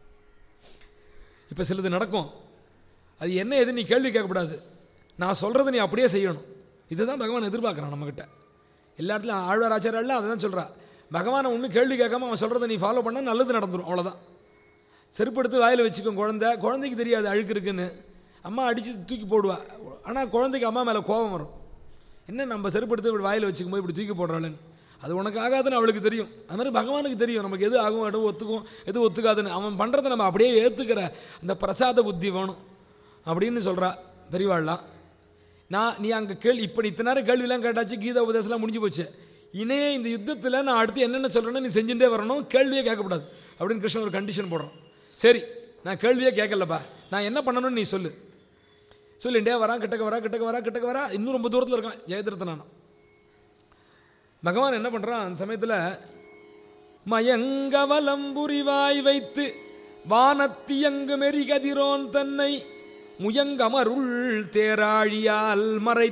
இப்போ சிலது நடக்கும் அது என்ன எது நீ கேள்வி கேட்கக்கூடாது நான் சொல்கிறத நீ அப்படியே செய்யணும் இதுதான் பகவான் எதிர்பார்க்குறான் நம்மக்கிட்ட எல்லா இடத்துலையும் ஆழ்வார் ஆச்சாரியெல்லாம் அதை தான் சொல்கிறா பகவானை ஒன்றும் கேள்வி கேட்காம அவன் சொல்கிறத நீ ஃபாலோ பண்ணால் நல்லது நடந்துடும் அவ்வளோதான் செருப்பு எடுத்து வாயில் வச்சுக்கும் குழந்தை குழந்தைக்கு தெரியாது அழுக்கு இருக்குன்னு அம்மா அடித்து தூக்கி போடுவா ஆனால் குழந்தைக்கு அம்மா மேலே கோபம் வரும் என்ன நம்ம செருப்பு எடுத்து இப்படி வாயில் வச்சுக்கும் போது இப்படி தூக்கி போடுறாளேன்னு அது உனக்கு ஆகாதுன்னு அவளுக்கு தெரியும் அது மாதிரி பகவானுக்கு தெரியும் நமக்கு எது ஆகும் எது ஒத்துக்கும் எது ஒத்துக்காதுன்னு அவன் பண்ணுறதை நம்ம அப்படியே ஏற்றுக்கிற அந்த பிரசாத புத்தி வேணும் அப்படின்னு சொல்கிறா பெரியவாள்லாம் நான் நீ அங்கே கேள்வி இப்போ நீ இத்தனை நேரம் கேள்விலாம் கேட்டாச்சு கீதா உபதேசம்லாம் முடிஞ்சு போச்சு இணையே இந்த யுத்தத்தில் நான் அடுத்து என்னென்ன சொல்கிறேன்னு நீ செஞ்சுட்டே வரணும் கேள்வியே கேட்கக்கூடாது அப்படின்னு கிருஷ்ணன் ஒரு கண்டிஷன் போடுறான் சரி நான் கேள்வியே கேட்கலப்பா நான் என்ன பண்ணணும்னு நீ சொல்லு சொல்லிண்டே வரான் கிட்டக்க வரா கிட்டக்க வரா கிட்டக்க வரா இன்னும் ரொம்ப தூரத்தில் இருக்கான் ஜெயதிரத்தனான பகவான் என்ன பண்ணுறான் அந்த சமயத்தில் மயங்கவலம் புரிவாய் வைத்து வானத்தியங்கு மெரிகதிரோன் தன்னை முயங்கமருள் தேராழியால்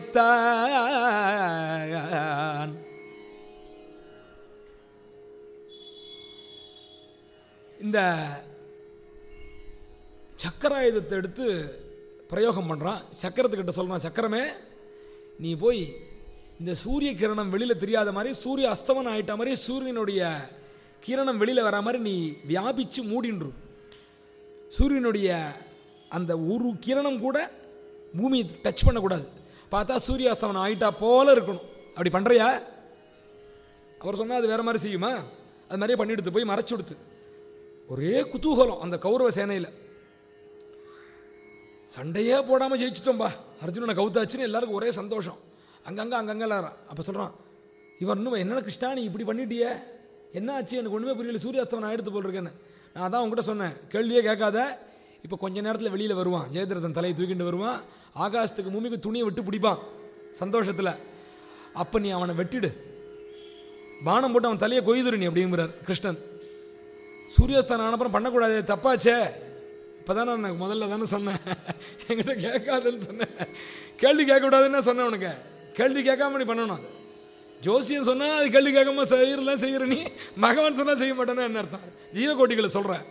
மறைத்தான் இந்த சக்கராயுதத்தை எடுத்து பிரயோகம் பண்ணுறான் சக்கரத்துக்கிட்ட சொல்கிறான் சக்கரமே நீ போய் இந்த சூரிய கிரணம் வெளியில் தெரியாத மாதிரி சூரிய அஸ்தமனம் ஆயிட்ட மாதிரி சூரியனுடைய கிரணம் வெளியில் வர மாதிரி நீ வியாபிச்சு மூடின்று சூரியனுடைய அந்த ஒரு கிரணம் கூட பூமியை டச் பண்ணக்கூடாது பார்த்தா சூரிய அஸ்தமனம் ஆயிட்டா போல இருக்கணும் அப்படி பண்ணுறியா அவர் சொன்னால் அது வேற மாதிரி செய்யுமா அது மாதிரியே பண்ணிடுத்து போய் மறைச்சு கொடுத்து ஒரே குதூகலம் அந்த கௌரவ சேனையில் சண்டையே போடாமல் ஜெயிச்சிட்டோம்பா அர்ஜுனனை கவுத்தாச்சுன்னு எல்லாருக்கும் ஒரே சந்தோஷம் அங்கங்கே அங்கங்கே எல்லாரும் அப்போ சொல்கிறான் இவன் இன்னும் என்ன கிருஷ்ணா நீ இப்படி பண்ணிட்டியே என்ன ஆச்சு எனக்கு ஒன்றுமே புரியல சூரியாஸ்தமன் ஆயிடுத்து போல் இருக்கேன்னு நான் அதான் உங்ககிட்ட சொன்னேன் கேள்வியே கேட்காத இப்போ கொஞ்ச நேரத்தில் வெளியில் வருவான் ஜெயதிரதன் தலையை தூக்கிட்டு வருவான் ஆகாசத்துக்கு பூமிக்கு துணியை விட்டு பிடிப்பான் சந்தோஷத்தில் அப்போ நீ அவனை வெட்டிடு பானம் போட்டு அவன் தலையை கொய்துரு நீ அப்படிங்கிறார் கிருஷ்ணன் சூரியஸ்தானம் ஆனப்புறம் பண்ணக்கூடாது தப்பாச்சே இப்போ தானே நான் முதல்ல தானே சொன்னேன் என்கிட்ட கேட்காதுன்னு சொன்னேன் கேள்வி கேட்கக்கூடாதுன்னு சொன்னேன் உனக்கு கேள்வி கேட்காம நீ பண்ணணும் அது ஜோசியம் சொன்னால் அது கேள்வி கேட்காம செய்யறலாம் செய்கிற நீ பகவான் சொன்னால் செய்ய மாட்டேன்னா என்ன அர்த்தம் ஜீவகோட்டிகளை சொல்கிறேன்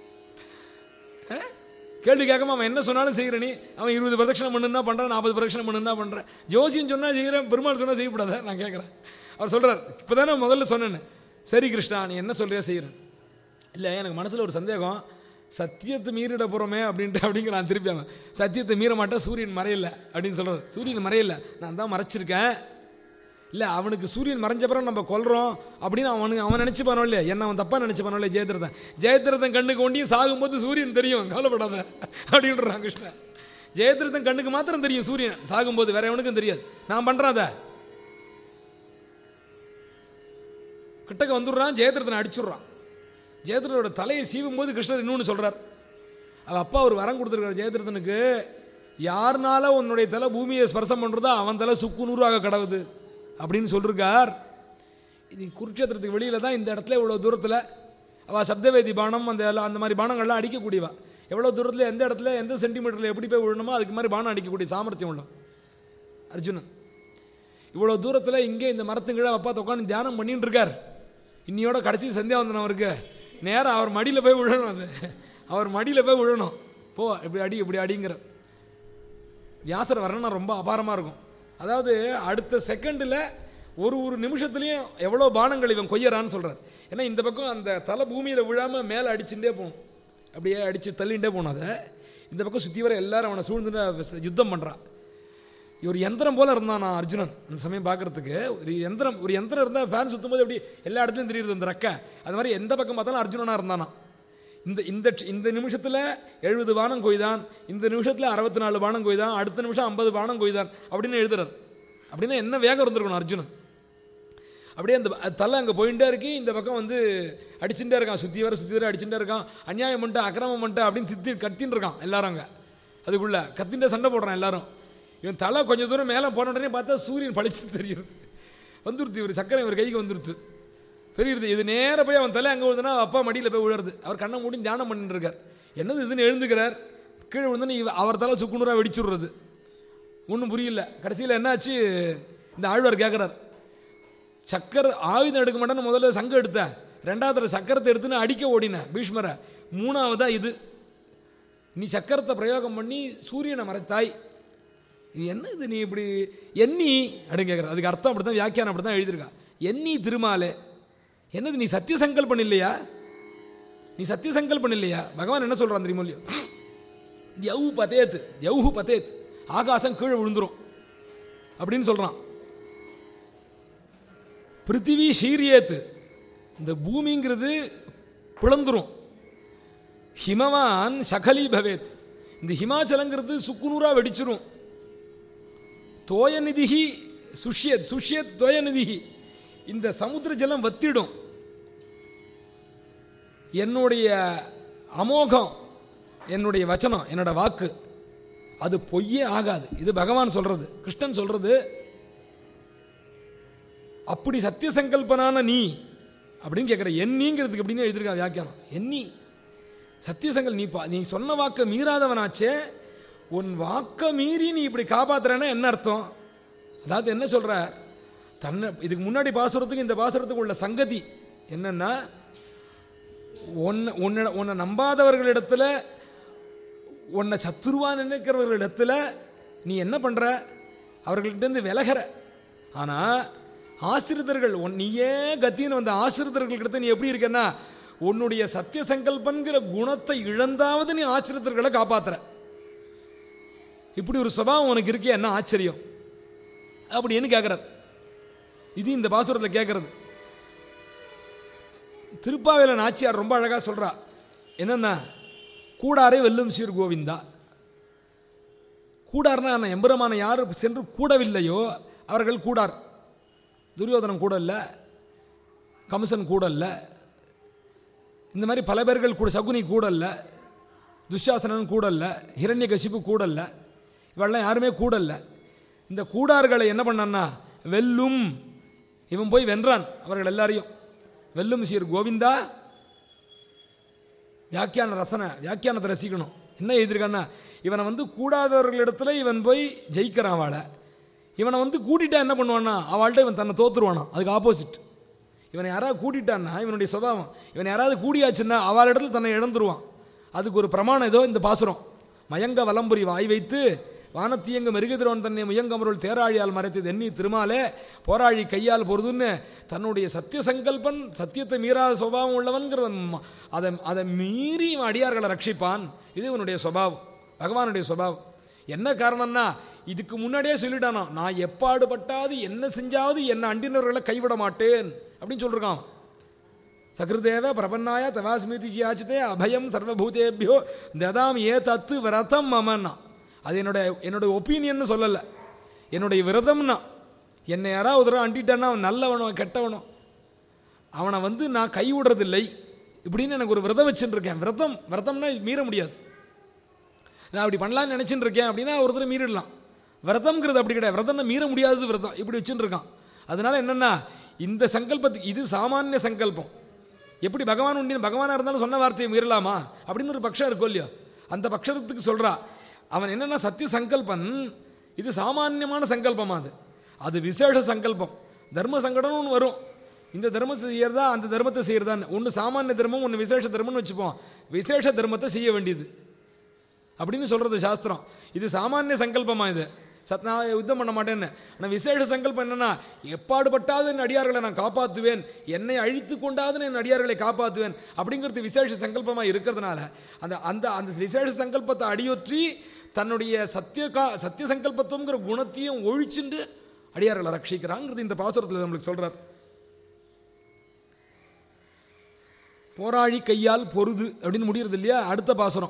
கேள்வி கேட்காம அவன் என்ன சொன்னாலும் செய்கிற நீ அவன் இருபது பிரதட்சணம் பண்ணுன்னா பண்ணுறான் நாற்பது பிரதட்சணம் பண்ணுன்னா பண்ணுறேன் ஜோசியம் சொன்னால் செய்கிறேன் பெருமாள் சொன்னால் செய்யக்கூடாத நான் கேட்குறேன் அவர் சொல்கிறார் இப்போ தானே முதல்ல சொன்னேன்னு சரி கிருஷ்ணா நீ என்ன சொல்றியா செய்கிறேன் இல்லை எனக்கு மனசில் ஒரு சந்தேகம் சத்தியத்தை மீறிட போகிறோமே அப்படின்ட்டு அப்படிங்கிற நான் திருப்பி அவன் சத்தியத்தை மீற மாட்டேன் சூரியன் மறையல அப்படின்னு சொல்கிறார் சூரியன் மறையல நான் தான் மறைச்சிருக்கேன் இல்லை அவனுக்கு சூரியன் மறைஞ்ச பிறகு நம்ம கொல்றோம் அப்படின்னு அவனுக்கு அவன் நினச்சி இல்லையா என்ன அவன் தப்பாக நினச்சி இல்லையா ஜெயதிரதன் ஜெயதிரதன் கண்ணுக்கு ஒண்டியும் சாகும்போது சூரியன் தெரியும் கவலைப்படாத அப்படின்றான் கிருஷ்ணன் ஜெயதிரதன் கண்ணுக்கு மாத்திரம் தெரியும் சூரியன் சாகும்போது வேற எவனுக்கும் தெரியாது நான் பண்ணுறேன் அதை கிட்டக்க வந்துடுறான் ஜெயதிரதனை அடிச்சுடுறான் ஜெயதிரதனோட தலையை சீவும் போது கிருஷ்ணர் இன்னொன்று சொல்கிறார் அவள் அப்பா ஒரு வரம் கொடுத்துருக்காரு ஜெயதிரதனுக்கு யாருனால உன்னுடைய தலை பூமியை ஸ்பர்சம் பண்ணுறதோ அவன் தலை சுக்கு நூறாக கடவுது அப்படின்னு சொல்லிருக்கார் இது குருட்சேத்திரத்துக்கு வெளியில் தான் இந்த இடத்துல இவ்வளோ தூரத்தில் அவள் சப்தவேதி பானம் அந்த எல்லாம் அந்த மாதிரி பானங்கள்லாம் அடிக்கக்கூடியவா எவ்வளோ தூரத்தில் எந்த இடத்துல எந்த சென்டிமீட்டரில் எப்படி போய் விழணுமோ அதுக்கு மாதிரி பானம் அடிக்கக்கூடிய சாமர்த்தியம் உள்ள அர்ஜுனன் இவ்வளோ தூரத்தில் இங்கே இந்த மரத்துங்கிழ அப்பா உட்காந்து தியானம் பண்ணிட்டு இருக்கார் இன்னியோட கடைசி சந்தியாவந்தனம் அவருக்கு நேராக அவர் மடியில் போய் விழணும் அது அவர் மடியில் போய் விழணும் போ இப்படி அடி இப்படி அடிங்கிற வியாசர் வர்ணனை ரொம்ப அபாரமாக இருக்கும் அதாவது அடுத்த செகண்டில் ஒரு ஒரு நிமிஷத்துலேயும் எவ்வளோ பானங்கள் இவன் கொய்யறான்னு சொல்கிறார் ஏன்னா இந்த பக்கம் அந்த தலை பூமியில் விழாமல் மேலே அடிச்சுட்டே போகணும் அப்படியே அடித்து தள்ளிகிட்டே போகணும் அதை இந்த பக்கம் சுற்றி வர எல்லாரும் அவனை சூழ்ந்து யுத்தம் பண்ணுறான் ஒரு யந்திரம் போல இருந்தான் நான் அர்ஜுனன் அந்த சமயம் பார்க்கறதுக்கு ஒரு யந்திரம் ஒரு யந்திரம் இருந்தால் ஃபேன் சுற்றும் போது எப்படி எல்லா இடத்துலையும் தெரியுது அந்த ரெக்கை அது மாதிரி எந்த பக்கம் பார்த்தாலும் அர்ஜுனனாக இருந்தானா இந்த இந்த இந்த நிமிஷத்தில் எழுபது பானம் கொய்தான் இந்த நிமிஷத்தில் அறுபத்தி நாலு பானம் கொய்தான் அடுத்த நிமிஷம் ஐம்பது பானம் கொய்தான் அப்படின்னு எழுதுறார் அப்படின்னா என்ன வேகம் இருந்திருக்கணும் அர்ஜுனன் அப்படியே அந்த தலை அங்கே போயிட்டே இருக்கு இந்த பக்கம் வந்து அடிச்சுட்டே இருக்கான் சுற்றி வர சுற்றி வர அடிச்சுட்டே இருக்கான் அநியாயம் பண்ணிட்டு அக்கிரமம் பண்ணிட்டு அப்படின்னு தித்தி கத்தின்னு இருக்கான் எல்லாரும் அங்கே அதுக்குள்ளே கத்தின்ட்டு சண்டை போடுறான் எல்லாரும் இவன் தலை கொஞ்சம் தூரம் மேலே போன உடனே பார்த்தா சூரியன் பளிச்சு தெரியுது வந்துருத்து இவர் சக்கரை இவர் கைக்கு வந்துருத்து பெரியுது இது நேராக போய் அவன் தலை அங்கே விழுதுனா அப்பா மடியில் போய் விழுறது அவர் கண்ணை மூடி தியானம் பண்ணிட்டு இருக்கார் என்னது இதுன்னு எழுந்துக்கிறார் கீழே விழுந்தோன்னே இவ அவர் தலை சுக்குநூறாக வெடிச்சுடுறது ஒன்றும் புரியல கடைசியில் என்னாச்சு இந்த ஆழ்வார் கேட்குறார் சக்கர ஆயுதம் எடுக்க மாட்டேன்னு முதல்ல சங்கம் எடுத்த ரெண்டாவது சக்கரத்தை எடுத்துன்னு அடிக்க ஓடின பீஷ்மரை மூணாவதா இது நீ சக்கரத்தை பிரயோகம் பண்ணி சூரியனை மறைத்தாய் இது என்ன இது நீ இப்படி எண்ணி அப்படின்னு கேட்குற அதுக்கு அர்த்தம் அப்படி தான் வியாக்கியானம் அப்படி தான் எழுதியிருக்கா எண்ணி திருமாலே என்னது நீ சத்திய சங்கல்பம் இல்லையா நீ சத்திய சங்கல்பம் இல்லையா பகவான் என்ன சொல்கிறான் தெரியுமோ இல்லையோ யவு பதேத் யவுஹு பதேத் ஆகாசம் கீழே விழுந்துரும் அப்படின்னு சொல்கிறான் பிருத்திவி ஷீரியேத்து இந்த பூமிங்கிறது பிளந்துரும் ஹிமவான் சகலி பவேத் இந்த ஹிமாச்சலங்கிறது சுக்குநூறா வெடிச்சிரும் தோயநிதிகி சுஷ்யத் சுஷ்யத் தோயநிதிகி இந்த சமுத்திர ஜலம் வத்திடும் என்னுடைய அமோகம் என்னுடைய வச்சனம் என்னோட வாக்கு அது பொய்யே ஆகாது இது பகவான் சொல்றது கிருஷ்ணன் சொல்றது அப்படி சத்திய சங்கல்பனான நீ அப்படின்னு கேட்குற எண்ணிங்கிறதுக்கு அப்படின்னு எழுதியிருக்கா வியாக்கியானம் எண்ணி சத்தியசங்கல் நீ பா நீ சொன்ன வாக்கை மீறாதவனாச்சே உன் வாக்கை மீறி நீ இப்படி காப்பாத்துறேன்னா என்ன அர்த்தம் அதாவது என்ன சொல்ற தன்னை இதுக்கு முன்னாடி பாசுரத்துக்கு இந்த பாசுரத்துக்கு உள்ள சங்கதி என்னன்னா உன்னை உன்னை உன்னை நம்பாதவர்களிடத்துல உன்னை சத்துருவா நினைக்கிறவர்களிடத்துல நீ என்ன பண்ற அவர்கள்ட்டேருந்து விலகிற ஆனால் ஆசிரிதர்கள் உன் நீயே கத்தின்னு வந்த ஆசிரிதர்கள்கிட்ட நீ எப்படி இருக்கன்னா உன்னுடைய சத்திய சங்கல்பங்கிற குணத்தை இழந்தாவது நீ ஆசிரியர்களை காப்பாத்துற இப்படி ஒரு சுபாவம் உனக்கு இருக்கே என்ன ஆச்சரியம் அப்படின்னு கேட்குறார் இது இந்த பாசுரத்தில் கேட்கறது திருப்பாவையில நாச்சியார் ரொம்ப அழகாக சொல்றா என்னன்னா கூடாரை வெல்லும் சீர் கோவிந்தா கூடார்னா என்ன எம்பெருமான யார் சென்று கூடவில்லையோ அவர்கள் கூடார் துரியோதனம் கூட இல்லை கம்சன் கூட இல்லை இந்த மாதிரி பல பேர்கள் கூட சகுனி கூட இல்லை துஷாசனன் கூட இல்லை ஹிரண்ய கசிப்பு கூட இல்லை இவெல்லாம் யாருமே கூட இல்லை இந்த கூடார்களை என்ன பண்ணான்னா வெல்லும் இவன் போய் வென்றான் அவர்கள் எல்லாரையும் வெல்லும் சீர் கோவிந்தா வியாக்கியான ரசனை வியாக்கியானத்தை ரசிக்கணும் என்ன எழுதியிருக்கான்னா இவனை வந்து கூடாதவர்களிடத்துல இவன் போய் ஜெயிக்கிறான் வாழை இவனை வந்து கூட்டிட்டா என்ன பண்ணுவான்னா அவள்கிட்ட இவன் தன்னை தோத்துருவானா அதுக்கு ஆப்போசிட் இவனை யாராவது கூட்டிட்டான்னா இவனுடைய சுபாவம் இவன் யாராவது கூடியாச்சுன்னா அவள் இடத்துல தன்னை இழந்துருவான் அதுக்கு ஒரு பிரமாணம் ஏதோ இந்த பாசுரம் மயங்க வலம்புரி வாய் வைத்து வானத்தியங்க மெருகுதிரவன் தன்னை முயங்கமருள் தேராழியால் மறைத்தது எண்ணி திருமாலே போராழி கையால் பொருதுன்னு தன்னுடைய சத்திய சங்கல்பன் சத்தியத்தை மீறாத சுபாவம் உள்ளவன்கிறத ம- அதை அதை மீறி இவன் அடியார்களை ரட்சிப்பான் இது இவனுடைய சுபாவம் பகவானுடைய சுபாவம் என்ன காரணம்னா இதுக்கு முன்னாடியே சொல்லிட்டானா நான் எப்பாடுபட்டாது என்ன செஞ்சாவது என்னை அண்டினவர்களை கைவிட மாட்டேன் அப்படின்னு சொல்லிருக்கான் சகிருதேவ பிரபன்னாய தவாஸ்மிதி யாச்சித்தே அபயம் சர்வபூதேபியோ ததாம் ஏ தத்து விரதம் மமன்னா அது என்னோட என்னோட ஒப்பீனியன் சொல்லலை என்னுடைய விரதம்னா என்னை யாராவது ஒரு தடவை அண்டிட்டான்னா அவன் நல்லவனோ கெட்டவனோ அவனை வந்து நான் கை விடுறதில்லை இப்படின்னு எனக்கு ஒரு விரதம் வச்சுட்டு இருக்கேன் விரதம் விரதம்னா மீற முடியாது நான் அப்படி பண்ணலாம்னு நினச்சிட்டு இருக்கேன் அப்படின்னா ஒருத்தர் மீறிடலாம் விரதம்ங்கிறது அப்படி கிடையாது விரதம்னா மீற முடியாதது விரதம் இப்படி வச்சுட்டு இருக்கான் அதனால என்னன்னா இந்த சங்கல்பத்துக்கு இது சாமானிய சங்கல்பம் எப்படி பகவான் உண்டியன் பகவானாக இருந்தாலும் சொன்ன வார்த்தையை மீறலாமா அப்படின்னு ஒரு பக்ஷம் இருக்கும் இல்லையோ அந்த பட்சத்துக்கு சொல்றா அவன் என்னன்னா சத்திய சங்கல்பன் இது சாமானியமான சங்கல்பமா அது அது விசேஷ சங்கல்பம் தர்ம சங்கடம்னு ஒன்று வரும் இந்த தர்மத்தை செய்யறதா அந்த தர்மத்தை செய்யறதான்னு ஒன்று சாமானிய தர்மம் ஒன்று விசேஷ தர்மம்னு வச்சுப்போம் விசேஷ தர்மத்தை செய்ய வேண்டியது அப்படின்னு சொல்கிறது சாஸ்திரம் இது சாமானிய சங்கல்பமா இது சத் நான் யுத்தம் பண்ண மாட்டேன்னு ஆனால் விசேஷ சங்கல்பம் என்னன்னா எப்பாடுபட்டாது என் அடியார்களை நான் காப்பாற்றுவேன் என்னை அழித்து கொண்டாது என் அடியார்களை காப்பாற்றுவேன் அப்படிங்கிறது விசேஷ சங்கல்பமாக இருக்கிறதுனால அந்த அந்த அந்த விசேஷ சங்கல்பத்தை அடியொற்றி தன்னுடைய சத்திய கா சத்திய சங்கல்பத்துவங்கிற குணத்தையும் ஒழிச்சுண்டு அடியார்களை ரட்சிக்கிறாங்கிறது இந்த பாசுரத்தில் நம்மளுக்கு சொல்றார் போராழி கையால் பொருது அப்படின்னு முடியறது இல்லையா அடுத்த பாசுரம்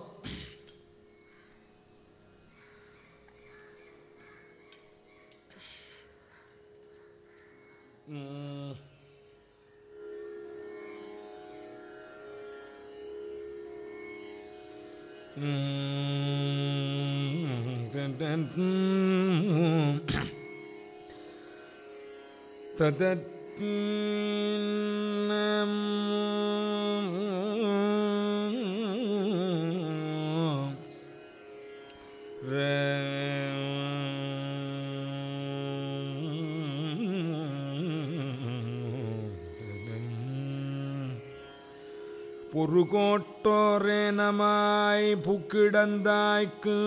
ம். ம். டன் டன் ம். ததத் பொறுகோட்டோரே நமாய் புக்கிடந்தாய்க்கு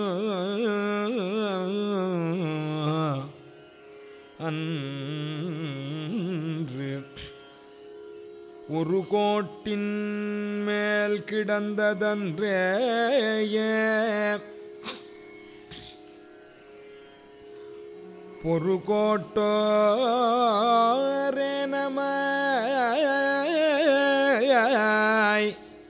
அன்று ஒரு கோட்டின் மேல் கிடந்ததன்றே பொறுகோட்டோரே நமாய்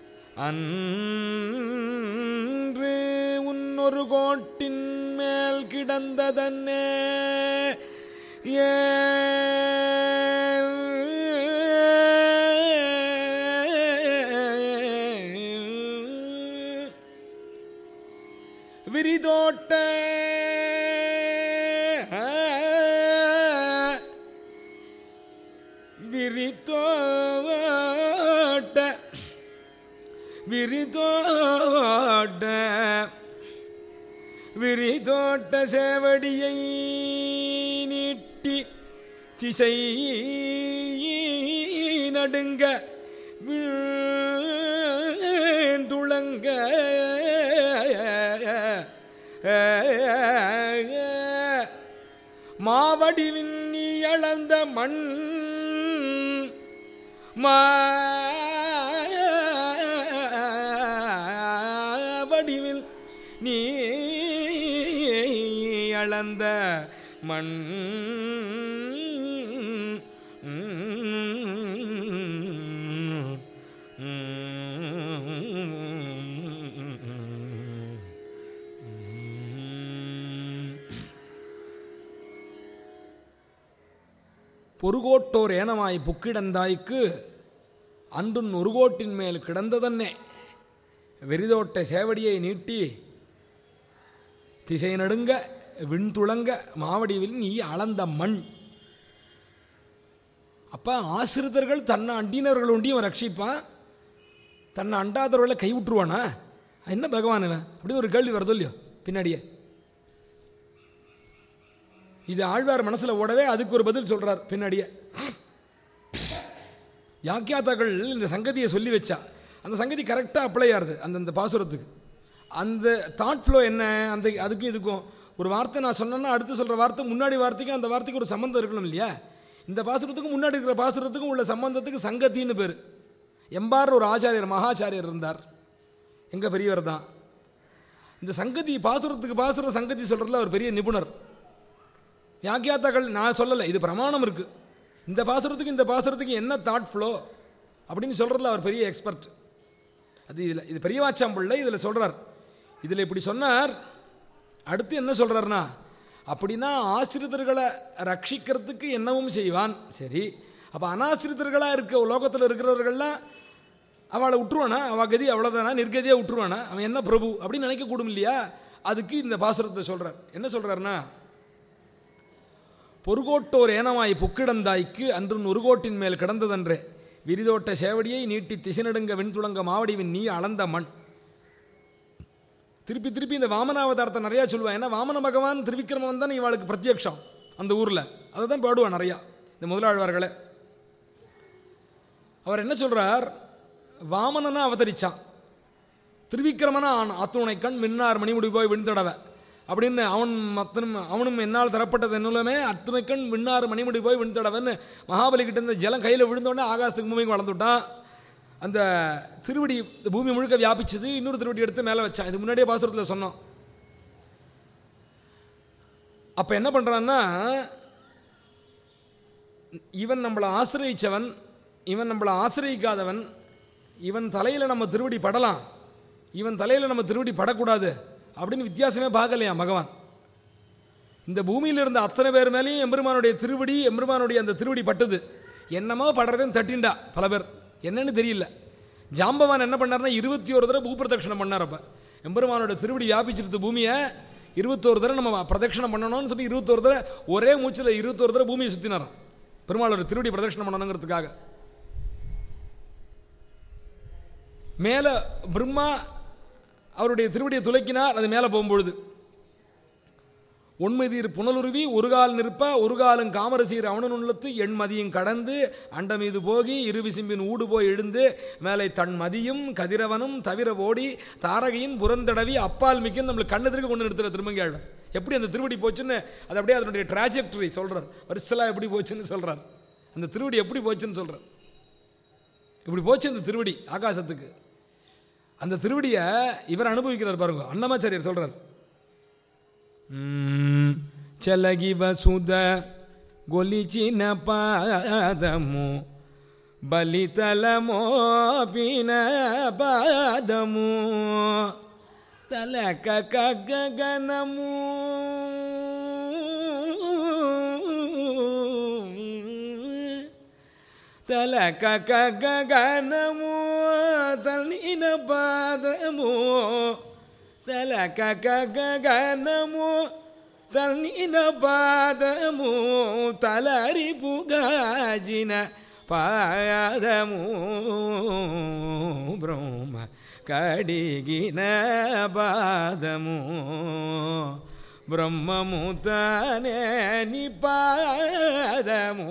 அன்று உன்னொரு கோட்டின் மேல் கிடந்ததன்னே ஏ விரிதோட்ட விரித்தோட்ட விரிதோட்ட விரிதோட்ட சேவடியை நீட்டி திசை நடுங்க துளங்க மாவடிவின் நீ அளந்த மண் மாவடிவில் நீ அளந்த மண் பொறுகோட்டோர் ஏனமாய் புக்கிடந்தாய்க்கு அன்றுன் ஒருகோட்டின் மேல் கிடந்ததன்னே வெறிதோட்ட சேவடியை நீட்டி திசை நடுங்க விண்துளங்க மாவடிவில் நீ அளந்த மண் அப்போ ஆசிரிதர்கள் தன்னை அண்டினவர்கள் ஒண்டியும் அவன் ரட்சிப்பான் தன்னை அண்டாதவர்களை கை விட்டுருவானா என்ன பகவான் இவன் அப்படின்னு ஒரு கேள்வி வருதோ இல்லையோ பின்னாடியே இது ஆழ்வார் மனசில் ஓடவே அதுக்கு ஒரு பதில் சொல்கிறார் பின்னாடியே யாக்கியாத்தாக்கள் இந்த சங்கதியை சொல்லி வச்சா அந்த சங்கதி கரெக்டாக அப்ளை ஆகுது அந்தந்த பாசுரத்துக்கு அந்த தாட் ஃப்ளோ என்ன அந்த அதுக்கும் இதுக்கும் ஒரு வார்த்தை நான் சொன்னேன்னா அடுத்து சொல்கிற வார்த்தை முன்னாடி வார்த்தைக்கும் அந்த வார்த்தைக்கு ஒரு சம்மந்தம் இருக்கணும் இல்லையா இந்த பாசுரத்துக்கும் முன்னாடி இருக்கிற பாசுரத்துக்கும் உள்ள சம்பந்தத்துக்கு சங்கத்தின்னு பேர் எம்பார் ஒரு ஆச்சாரியர் மகாச்சாரியர் இருந்தார் எங்கள் பெரியவர் தான் இந்த சங்கதி பாசுரத்துக்கு பாசுர சங்கதி சொல்கிறதுல அவர் பெரிய நிபுணர் யாக்கியாத்தாக்கள் நான் சொல்லலை இது பிரமாணம் இருக்குது இந்த பாசுரத்துக்கு இந்த பாசுரத்துக்கு என்ன தாட் ஃப்ளோ அப்படின்னு சொல்கிறதுல அவர் பெரிய எக்ஸ்பர்ட் அது இதில் இது பெரியவாச்சாம் பிள்ளை இதில் சொல்கிறார் இதில் இப்படி சொன்னார் அடுத்து என்ன சொல்கிறாருன்னா அப்படின்னா ஆசிரிதர்களை ரட்சிக்கிறதுக்கு என்னவும் செய்வான் சரி அப்போ அனாசிரிதர்களாக இருக்க லோகத்தில் இருக்கிறவர்கள்லாம் அவளை விட்டுருவானா அவள் கதி அவ்வளோதானா நிர்கதியாக விட்டுருவானா அவன் என்ன பிரபு அப்படின்னு நினைக்கக்கூடும் இல்லையா அதுக்கு இந்த பாசுரத்தை சொல்கிறார் என்ன சொல்கிறாருன்னா பொறுகோட்டோர் ஏனமாய் புக்கிடந்தாய்க்கு அன்று நுறுகோட்டின் மேல் கிடந்ததன்றே விரிதோட்ட சேவடியை நீட்டி திசைநடுங்க வெண்துளங்க மாவடிவின் நீ அளந்த மண் திருப்பி திருப்பி இந்த வாமனாவதாரத்தை நிறையா சொல்லுவான் ஏன்னா வாமன பகவான் திருவிக்கிரமன் தான் இவாளுக்கு பிரத்யக்ஷம் அந்த ஊரில் அதை தான் பாடுவான் நிறையா இந்த முதலாழ்வார்களே அவர் என்ன சொல்கிறார் வாமனனா அவதரிச்சான் திருவிக்கிரமனா ஆன் அத்துணை கண் மின்னார் மணிமுடி போய் விண்தடவ அப்படின்னு அவன் மத்தனும் அவனும் என்னால் தரப்பட்டது என்னுமே அத்துணை கண் விண்ணாறு மணிமுடி போய் விண்தடவன்னு மகாபலி கிட்ட இருந்த ஜலம் கையில் விழுந்தோடனே ஆகாசத்துக்கு பூமிக்கு வளர்ந்துட்டான் அந்த திருவடி இந்த பூமி முழுக்க வியாபிச்சது இன்னொரு திருவடி எடுத்து மேலே வச்சான் இது முன்னாடியே பாசுரத்தில் சொன்னோம் அப்போ என்ன பண்ணுறான்னா இவன் நம்மளை ஆசிரியச்சவன் இவன் நம்மளை ஆசிரியக்காதவன் இவன் தலையில் நம்ம திருவடி படலாம் இவன் தலையில் நம்ம திருவடி படக்கூடாது அப்படின்னு வித்தியாசமே பார்க்கலையா பகவான் இந்த பூமியில் இருந்த அத்தனை பேர் மேலேயும் எம்பெருமானுடைய திருவடி எம்பெருமானுடைய அந்த திருவடி பட்டுது என்னமோ படுறதுன்னு தட்டிண்டா பல பேர் என்னன்னு தெரியல ஜாம்பவான் என்ன பண்ணார்னா இருபத்தி ஒரு தடவை பூப்பிரதட்சணம் பண்ணார் அப்போ எம்பெருமானோட திருவடி வியாபிச்சிருந்த பூமியை இருபத்தோரு தடவை நம்ம பிரதட்சணம் பண்ணணும்னு சொல்லி இருபத்தோரு தடவை ஒரே மூச்சில் இருபத்தோரு தடவை பூமியை சுற்றினாராம் பெருமாளோட திருவடி பிரதட்சணம் பண்ணணுங்கிறதுக்காக மேலே பிரம்மா அவருடைய திருவடியை துளைக்கினார் அது மேலே போகும்பொழுது உண்மதிர் புனலுருவி ஒரு கால் நிற்ப ஒரு காலும் காமரசீர் அவனன் உள்ளத்து எண் மதியும் கடந்து அண்ட மீது போகி இருவிசிம்பின் ஊடு போய் எழுந்து மேலே தன் மதியும் கதிரவனும் தவிர ஓடி தாரகையின் புறந்தடவி அப்பால் மிக்க நம்மளுக்கு கண்ணெதிர்க்கு கொண்டு நிறுத்துற திருமங்கியாழ்வார் எப்படி அந்த திருவடி போச்சுன்னு அது அப்படியே அதனுடைய டிராஜெக்டரி சொல்கிறார் வரிசலாக எப்படி போச்சுன்னு சொல்கிறார் அந்த திருவடி எப்படி போச்சுன்னு சொல்கிறார் இப்படி போச்சு அந்த திருவடி ஆகாசத்துக்கு அந்த திருவடியை இவர் அனுபவிக்கிறார் பாருங்க அன்னமாச்சாரியர் சொல்கிறார் చలగి వసుద గొలిచిన పాదము బలితలమో పిన పాదము తలక గగనము తలక గగనము తలిన పాదము తలక గగనము తల్లిన పాదము తలరిపుగాజిన పాదము బ్రహ్మ కడిగిన పాదము బ్రహ్మము తనే పాదము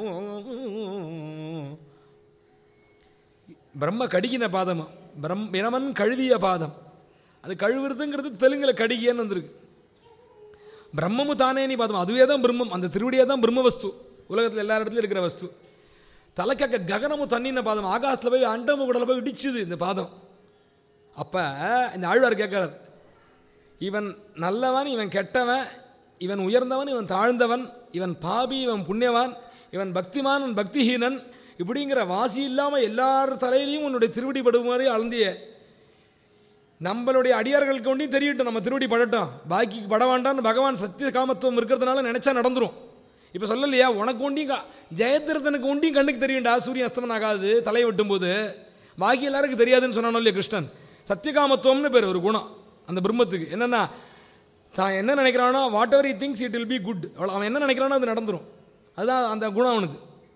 பிரம்ம கடிகின பாதம் பிரம் பிரமன் கழுவிய பாதம் அது கழுவுறதுங்கிறது தெலுங்கில் கடிகியன்னு வந்திருக்கு பிரம்மமு தானே நீ பாதம் அதுவே தான் பிரம்மம் அந்த திருவடியே தான் பிரம்ம வஸ்து உலகத்தில் எல்லா இடத்துலையும் இருக்கிற வஸ்து தலைக்கக்க ககனமும் தண்ணின பாதம் ஆகாசத்தில் போய் அண்டம குடல போய் இடிச்சுது இந்த பாதம் அப்போ இந்த ஆழ்வார் கேட்குறார் இவன் நல்லவன் இவன் கெட்டவன் இவன் உயர்ந்தவன் இவன் தாழ்ந்தவன் இவன் பாபி இவன் புண்ணியவான் இவன் பக்திமான் இவன் பக்திஹீனன் இப்படிங்கிற வாசி இல்லாமல் எல்லார் தலையிலையும் உன்னுடைய திருவடி படுமாறு அளந்திய நம்மளுடைய அடியார்களுக்கு ஒன்றையும் தெரியட்டும் நம்ம திருவடி படட்டும் பாக்கிக்கு பட வேண்டாம்னு பகவான் சத்திய காமத்துவம் இருக்கிறதுனால நினச்சா நடந்துரும் இப்போ சொல்லலையா உனக்கு ஒண்டியும் கா- ஜெயத்ரதனுக்கு ஒண்டியும் கண்ணுக்கு தெரியும்டா சூரியன் அஸ்தமனம் ஆகாது தலையை வெட்டும்போது பாக்கி எல்லாருக்கும் தெரியாதுன்னு சொன்னானோ இல்லையா கிருஷ்ணன் சத்தியகாமத்துவம்னு பேர் ஒரு குணம் அந்த பிரம்மத்துக்கு என்னென்னா தான் என்ன நினைக்கிறானோ whatever thinks it will be good அவ்வளோ அவன் என்ன நினைக்கிறானோ அது நடந்துரும் அதுதான் அந்த குணம் அவனுக்கு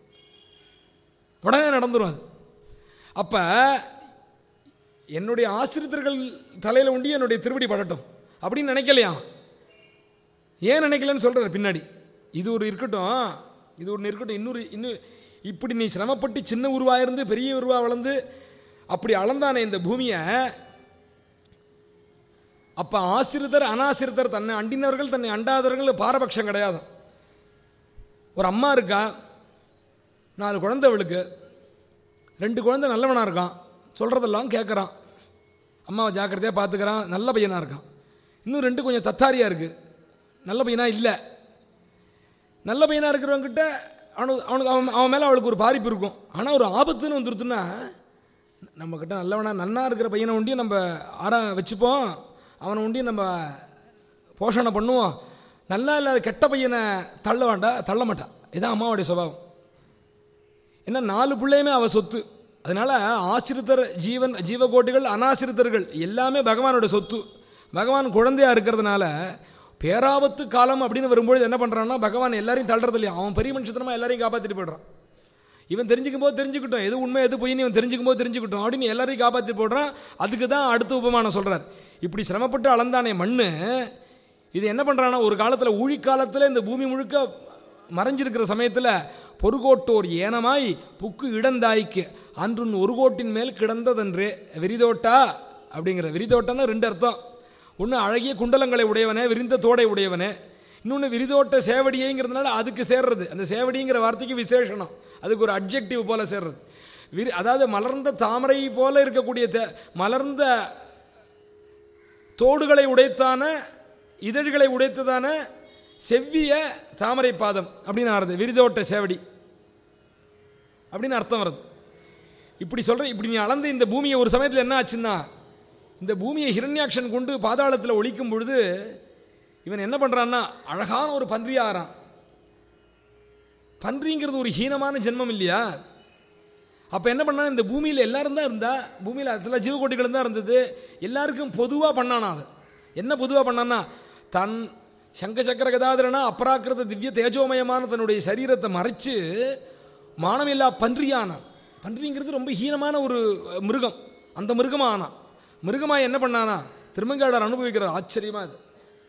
உடனே நடந்துரும் அது அப்போ என்னுடைய ஆசிரியர்கள் தலையில் உண்டி என்னுடைய திருவடி படட்டும் அப்படின்னு நினைக்கலையா அவன். ஏன் நினைக்கலன்னு சொல்கிறார் பின்னாடி இது ஒரு இருக்கட்டும் இது ஒன்று இருக்கட்டும் இன்னொரு இன்னும் இப்படி நீ சிரமப்பட்டு சின்ன உருவா இருந்து பெரிய உருவா வளர்ந்து அப்படி அளந்தானே இந்த பூமியை அப்போ ஆசிரிதர் அனாசிரிதர் தன்னை அண்டினவர்கள் தன்னை அண்டாதவர்கள் பாரபட்சம் கிடையாது ஒரு அம்மா இருக்கா நாலு குழந்தை அவளுக்கு ரெண்டு குழந்தை நல்லவனாக இருக்கான் சொல்கிறதெல்லாம் கேட்குறான் அம்மாவை ஜாக்கிரதையாக பார்த்துக்கிறான் நல்ல பையனாக இருக்கான் இன்னும் ரெண்டு கொஞ்சம் தத்தாரியாக இருக்குது நல்ல பையனாக இல்லை நல்ல பையனாக இருக்கிறவங்கிட்ட அவனுக்கு அவனுக்கு அவன் அவன் மேலே அவளுக்கு ஒரு பாதிப்பு இருக்கும் ஆனால் ஒரு ஆபத்துன்னு வந்துருத்துன்னா நம்மக்கிட்ட நல்லவனா நன்னா இருக்கிற பையனை உண்டியும் நம்ம ஆற வச்சுப்போம் அவனை உண்டியும் நம்ம போஷணை பண்ணுவோம் நல்லா இல்லாத கெட்ட பையனை தள்ள வேண்டாம் தள்ள மாட்டான் இதான் அம்மாவுடைய சுபாவம் ஏன்னா நாலு பிள்ளையுமே அவ சொத்து அதனால ஆசிரித்தர் ஜீவன் ஜீவகோட்டிகள் அனாசிரித்தர்கள் எல்லாமே பகவானோட சொத்து பகவான் குழந்தையா இருக்கிறதுனால பேராபத்து காலம் அப்படின்னு வரும்பொழுது என்ன பண்ணுறான்னா பகவான் எல்லாரையும் தள்ளுறது இல்லையா அவன் பெரிய மனுஷத்தனமா எல்லாரையும் காப்பாற்றிட்டு போயிடுறான் இவன் தெரிஞ்சுக்கும் போது தெரிஞ்சுக்கிட்டோம் எது உண்மை எது பொய்னு இவன் தெரிஞ்சுக்கும் போது தெரிஞ்சுக்கிட்டோம் அப்படின்னு எல்லாரையும் காப்பாற்றி போடுறான் அதுக்கு தான் அடுத்த உபமானம் சொல்கிறார் இப்படி சிரமப்பட்டு அளந்தானே மண்ணு இது என்ன பண்ணுறான்னா ஒரு காலத்தில் ஊழிக்காலத்தில் இந்த பூமி முழுக்க மறைஞ்சிருக்கிற சமயத்தில் பொறுகோட்டோர் ஏனமாய் புக்கு இடந்தாய்க்கு அன்றுன் ஒரு கோட்டின் மேல் கிடந்ததென்று விரிதோட்டா அப்படிங்கிற விரிதோட்டன்னா ரெண்டு அர்த்தம் ஒன்று அழகிய குண்டலங்களை உடையவனே விரிந்த தோடை உடையவனே இன்னொன்று விரிதோட்ட சேவடியைங்கிறதுனால அதுக்கு சேர்றது அந்த சேவடிங்கிற வார்த்தைக்கு விசேஷனம் அதுக்கு ஒரு அப்ஜெக்டிவ் போல சேர்றது விரி அதாவது மலர்ந்த தாமரை போல இருக்கக்கூடிய தே மலர்ந்த தோடுகளை உடைத்தான இதழ்களை உடைத்ததான செவ்விய தாமரை பாதம் அப்படின்னு ஆறுது விரிதோட்ட சேவடி அப்படின்னு அர்த்தம் வருது இப்படி சொல்கிற இப்படி நீ அளந்து இந்த பூமியை ஒரு சமயத்தில் என்ன ஆச்சுன்னா இந்த பூமியை ஹிரண்யாக்ஷன் கொண்டு பாதாளத்தில் ஒழிக்கும் பொழுது இவன் என்ன பண்ணுறான்னா அழகான ஒரு பன்றியாகிறான் பன்றிங்கிறது ஒரு ஹீனமான ஜென்மம் இல்லையா அப்போ என்ன பண்ணா இந்த பூமியில் எல்லாரும் தான் இருந்தா பூமியில் அதில் ஜீவகோட்டிகள் தான் இருந்தது எல்லாருக்கும் பொதுவாக பண்ணானா அது என்ன பொதுவாக பண்ணான்னா தன் சங்க சக்கர கதாதரனா அபராக்கிருத திவ்ய தேஜோமயமான தன்னுடைய சரீரத்தை மறைச்சு மானமில்லா பன்றியானான் பன்றிங்கிறது ரொம்ப ஹீனமான ஒரு மிருகம் அந்த மிருகமாக ஆனான் மிருகமாக என்ன பண்ணானா திருமங்காடர் அனுபவிக்கிறார் ஆச்சரியமாக இது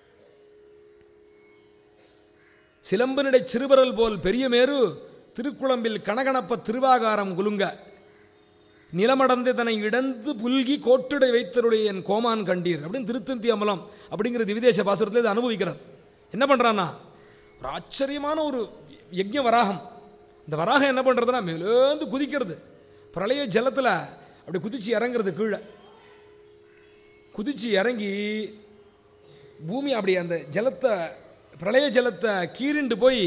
சிலம்பனிடை சிறுபரல் போல் பெரிய மேரு திருக்குழம்பில் கணகணப்ப திருவாகாரம் குலுங்க நிலமடந்து தன்னை இடந்து புல்கி கோட்டுடை வைத்தருடைய என் கோமான் கண்டீர் அப்படின்னு திருத்தந்தி அமலம் அப்படிங்கிற திவிதேச பாசுரத்தில் இதை அனுபவிக்கிறார் என்ன பண்ணுறான்னா ஒரு ஆச்சரியமான ஒரு யஜ்ஞ வராகம் இந்த வராகம் என்ன பண்ணுறதுன்னா மேலேந்து குதிக்கிறது பிரளய ஜலத்தில் அப்படி குதிச்சு இறங்குறது கீழே குதிச்சு இறங்கி பூமி அப்படி அந்த ஜலத்தை பிரளய ஜலத்தை கீறிண்டு போய்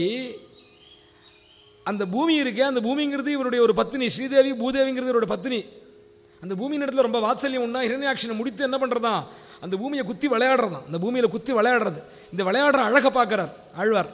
அந்த பூமி இருக்கே அந்த பூமிங்கிறது இவருடைய ஒரு பத்தினி ஸ்ரீதேவி பூதேவிங்கிறது இவருடைய பத்தினி அந்த பூமியின் இடத்துல ரொம்ப வாத்சல்யம் உண்டா ஹிரண்யாட்சனை முடித்து என்ன பண்ணுறதான் அந்த பூமியை குத்தி விளையாடுறதான் அந்த பூமியில் குத்தி விளையாடுறது இந்த விளையாடுற அழகை பார்க்குறார் ஆழ்வார்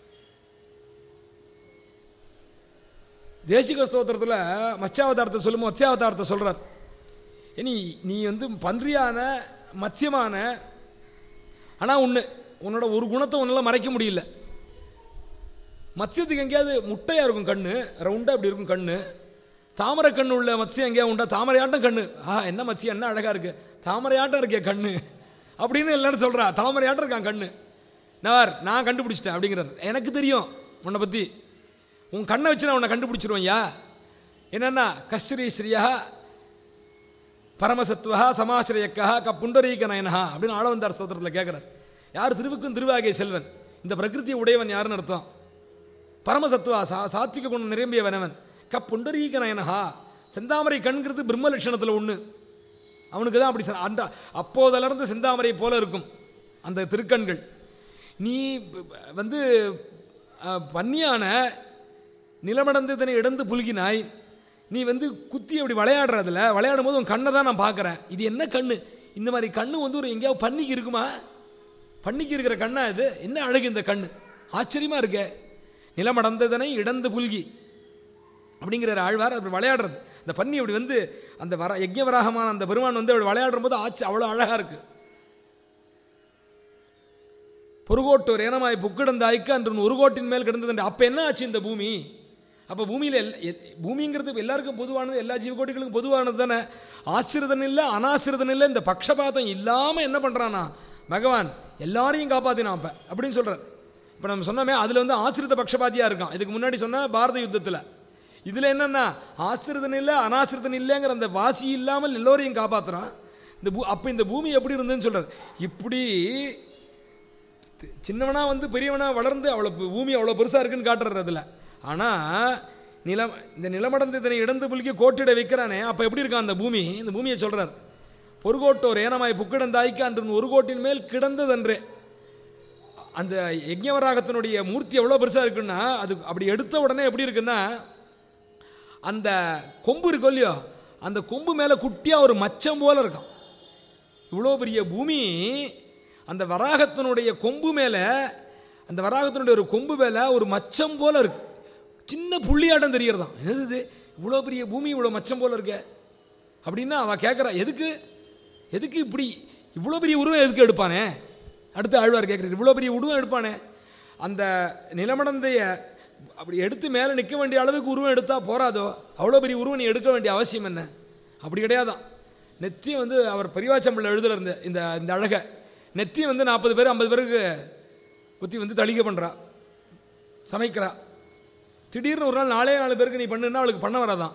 தேசிக ஸ்தோத்திரத்தில் மத்ஸ்யாவதாரத்தை சொல்லும் மத்ஸ்யாவதாரத்தை சொல்கிறார் இனி நீ வந்து பன்றியான மத்யமான ஆனால் ஒன்று உன்னோட ஒரு குணத்தை உன்னால் மறைக்க முடியல மத்ஸ்யத்துக்கு எங்கேயாவது முட்டையாக இருக்கும் கண்ணு ரவுண்டாக அப்படி இருக்கும் கண்ணு தாமரை கண்ணு உள்ள மத்ஸ்யம் எங்கேயாவது உண்டா தாமரையாட்டம் கண்ணு ஆ என்ன மத்ஸ்யம் என்ன அழகாக இருக்கு தாமரையாட்டம் இருக்கே கண்ணு அப்படின்னு எல்லாரும் சொல்கிறா தாமரையாட்டம் இருக்கான் கண்ணு நவர் நான் கண்டுபிடிச்சிட்டேன் அப்படிங்கிறார் எனக்கு தெரியும் உன்னை பற்றி உன் கண்ணை வச்சு நான் உன்னை கண்டுபிடிச்சிருவேன்யா என்னென்னா கஸ்ரீ ஸ்ரீயா பரமசத்துவா சமாசிரயக்கா க புண்டரீக நயனஹா அப்படின்னு ஆளவந்தார் ஸ்தோத்திரத்தில் கேட்குறார் யார் திருவுக்கும் திருவாகிய செல்வன் இந்த பிரகிருதியை உடையவன் யாருன்னு அர்த்தம் பரமசத்துவா சா சாத்விக குணம் நிரம்பியவனவன் க புண்டரீக நயனஹா செந்தாமரை கண்கிறது பிரம்ம லட்சணத்தில் ஒன்று அவனுக்கு தான் அப்படி ச- அந்த அப்போதிலிருந்து செந்தாமரை போல இருக்கும் அந்த திருக்கண்கள் நீ ப- ப- வந்து அஹ், பன்னியான நிலமடந்து தன்னை இடந்து புல்கினாய் நீ வந்து குத்தி அப்படி விளையாடுறதுல விளையாடும் போது உன் கண்ணை தான் நான் பார்க்குறேன் இது என்ன கண்ணு இந்த மாதிரி கண்ணு வந்து ஒரு எங்கேயாவது பன்னிக்கு இருக்குமா பன்னிக்கு இருக்கிற கண்ணா இது என்ன அழகு இந்த கண்ணு ஆச்சரியமாக இருக்கே நிலமடந்ததனை இடந்து புல்கி அப்படிங்கிற ஆழ்வார் அவர் விளையாடுறது இந்த பன்னி அப்படி வந்து அந்த வர யஜ்ஞவராகமான அந்த பெருமான் வந்து அப்படி விளையாடுற போது ஆச்சு அவ்வளோ அழகாக இருக்கு பொறுகோட்டோர் ஏனமாய் புக்கிடந்தாய்க்கு அன்று ஒரு கோட்டின் மேல் கிடந்தது அப்போ என்ன ஆச்சு இந்த பூமி அப்போ பூமியில் எல் எ- பூமிங்கிறது எல்லாருக்கும் பொதுவானது எல்லா ஜீவகோட்டிகளுக்கும் பொதுவானது தானே ஆசிரிதன் இல்லை அனாசிரிதன் இல்லை இந்த பக்ஷபாதம் இல்லாமல் என்ன பண்ணுறானா பகவான் எல்லாரையும் காப்பாற்றினான் அப்போ அப்படின்னு சொல்கிறார் இப்போ நம்ம சொன்னோமே அதில் வந்து ஆசிரித பக்ஷபாதியாக இருக்கான் இதுக்கு முன்னாடி சொன்ன பாரத யுத்தத்தில் இதில் என்னென்னா ஆசிரிதன் இல்லை அனாசிரிதன் இல்லைங்கிற அந்த வாசி இல்லாமல் எல்லோரையும் காப்பாற்றுறான் இந்த பூ அப்போ இந்த பூமி எப்படி இருந்ததுன்னு சொல்கிறார் இப்படி தி- சின்னவனா வந்து பெரியவனா வளர்ந்து அவ்வளோ பு- பூமி அவ்வளோ பெருசாக இருக்குன்னு காட்டுறாரு அதில் ஆனால் நிலம் இந்த நிலமடந்து இதனை இடந்து புலிக்க கோட்டிட வைக்கிறானே அப்போ எப்படி இருக்கான் அந்த பூமி இந்த பூமியை சொல்கிறார் பொறுகோட்டோர் ஏனமாய் புக்கிடந்தாய்க்கு அன்று ஒரு கோட்டின் மேல் கிடந்ததன்றே அந்த யஜ்ஞவராகத்தினுடைய மூர்த்தி எவ்வளோ பெருசாக இருக்குன்னா அது அப்படி எடுத்த உடனே எப்படி இருக்குன்னா அந்த கொம்பு இருக்கும் இல்லையோ அந்த கொம்பு மேலே குட்டியாக ஒரு மச்சம் போல இருக்கும் இவ்வளோ பெரிய பூமி அந்த வராகத்தினுடைய கொம்பு மேலே அந்த வராகத்தினுடைய ஒரு கொம்பு மேலே ஒரு மச்சம் போல இருக்கு சின்ன புள்ளியாட்டம் தெரியறதாம் என்னது இது இவ்வளோ பெரிய பூமி இவ்வளோ மச்சம் போல இருக்க அப்படின்னா அவள் கேட்குறா எதுக்கு எதுக்கு இப்படி இவ்வளோ பெரிய உருவம் எதுக்கு எடுப்பானே அடுத்து ஆழ்வார் கேட்குறாரு இவ்வளோ பெரிய உருவம் எடுப்பானே அந்த நிலமடந்தைய அப்படி எடுத்து மேலே நிற்க வேண்டிய அளவுக்கு உருவம் எடுத்தால் போறாதோ அவ்வளோ பெரிய உருவம் நீ எடுக்க வேண்டிய அவசியம் என்ன அப்படி கிடையாதான் நெத்தி வந்து அவர் பெரியவாச்சம்பிள்ள எழுதுற இந்த இந்த இந்த அழகை நெத்தி வந்து நாற்பது பேர் ஐம்பது பேருக்கு குத்தி வந்து தளிக்க பண்ணுறா சமைக்கிறா திடீர்னு ஒரு நாள் நாலே நாலு பேருக்கு நீ பண்ணுன்னா அவளுக்கு பண்ண வராதான்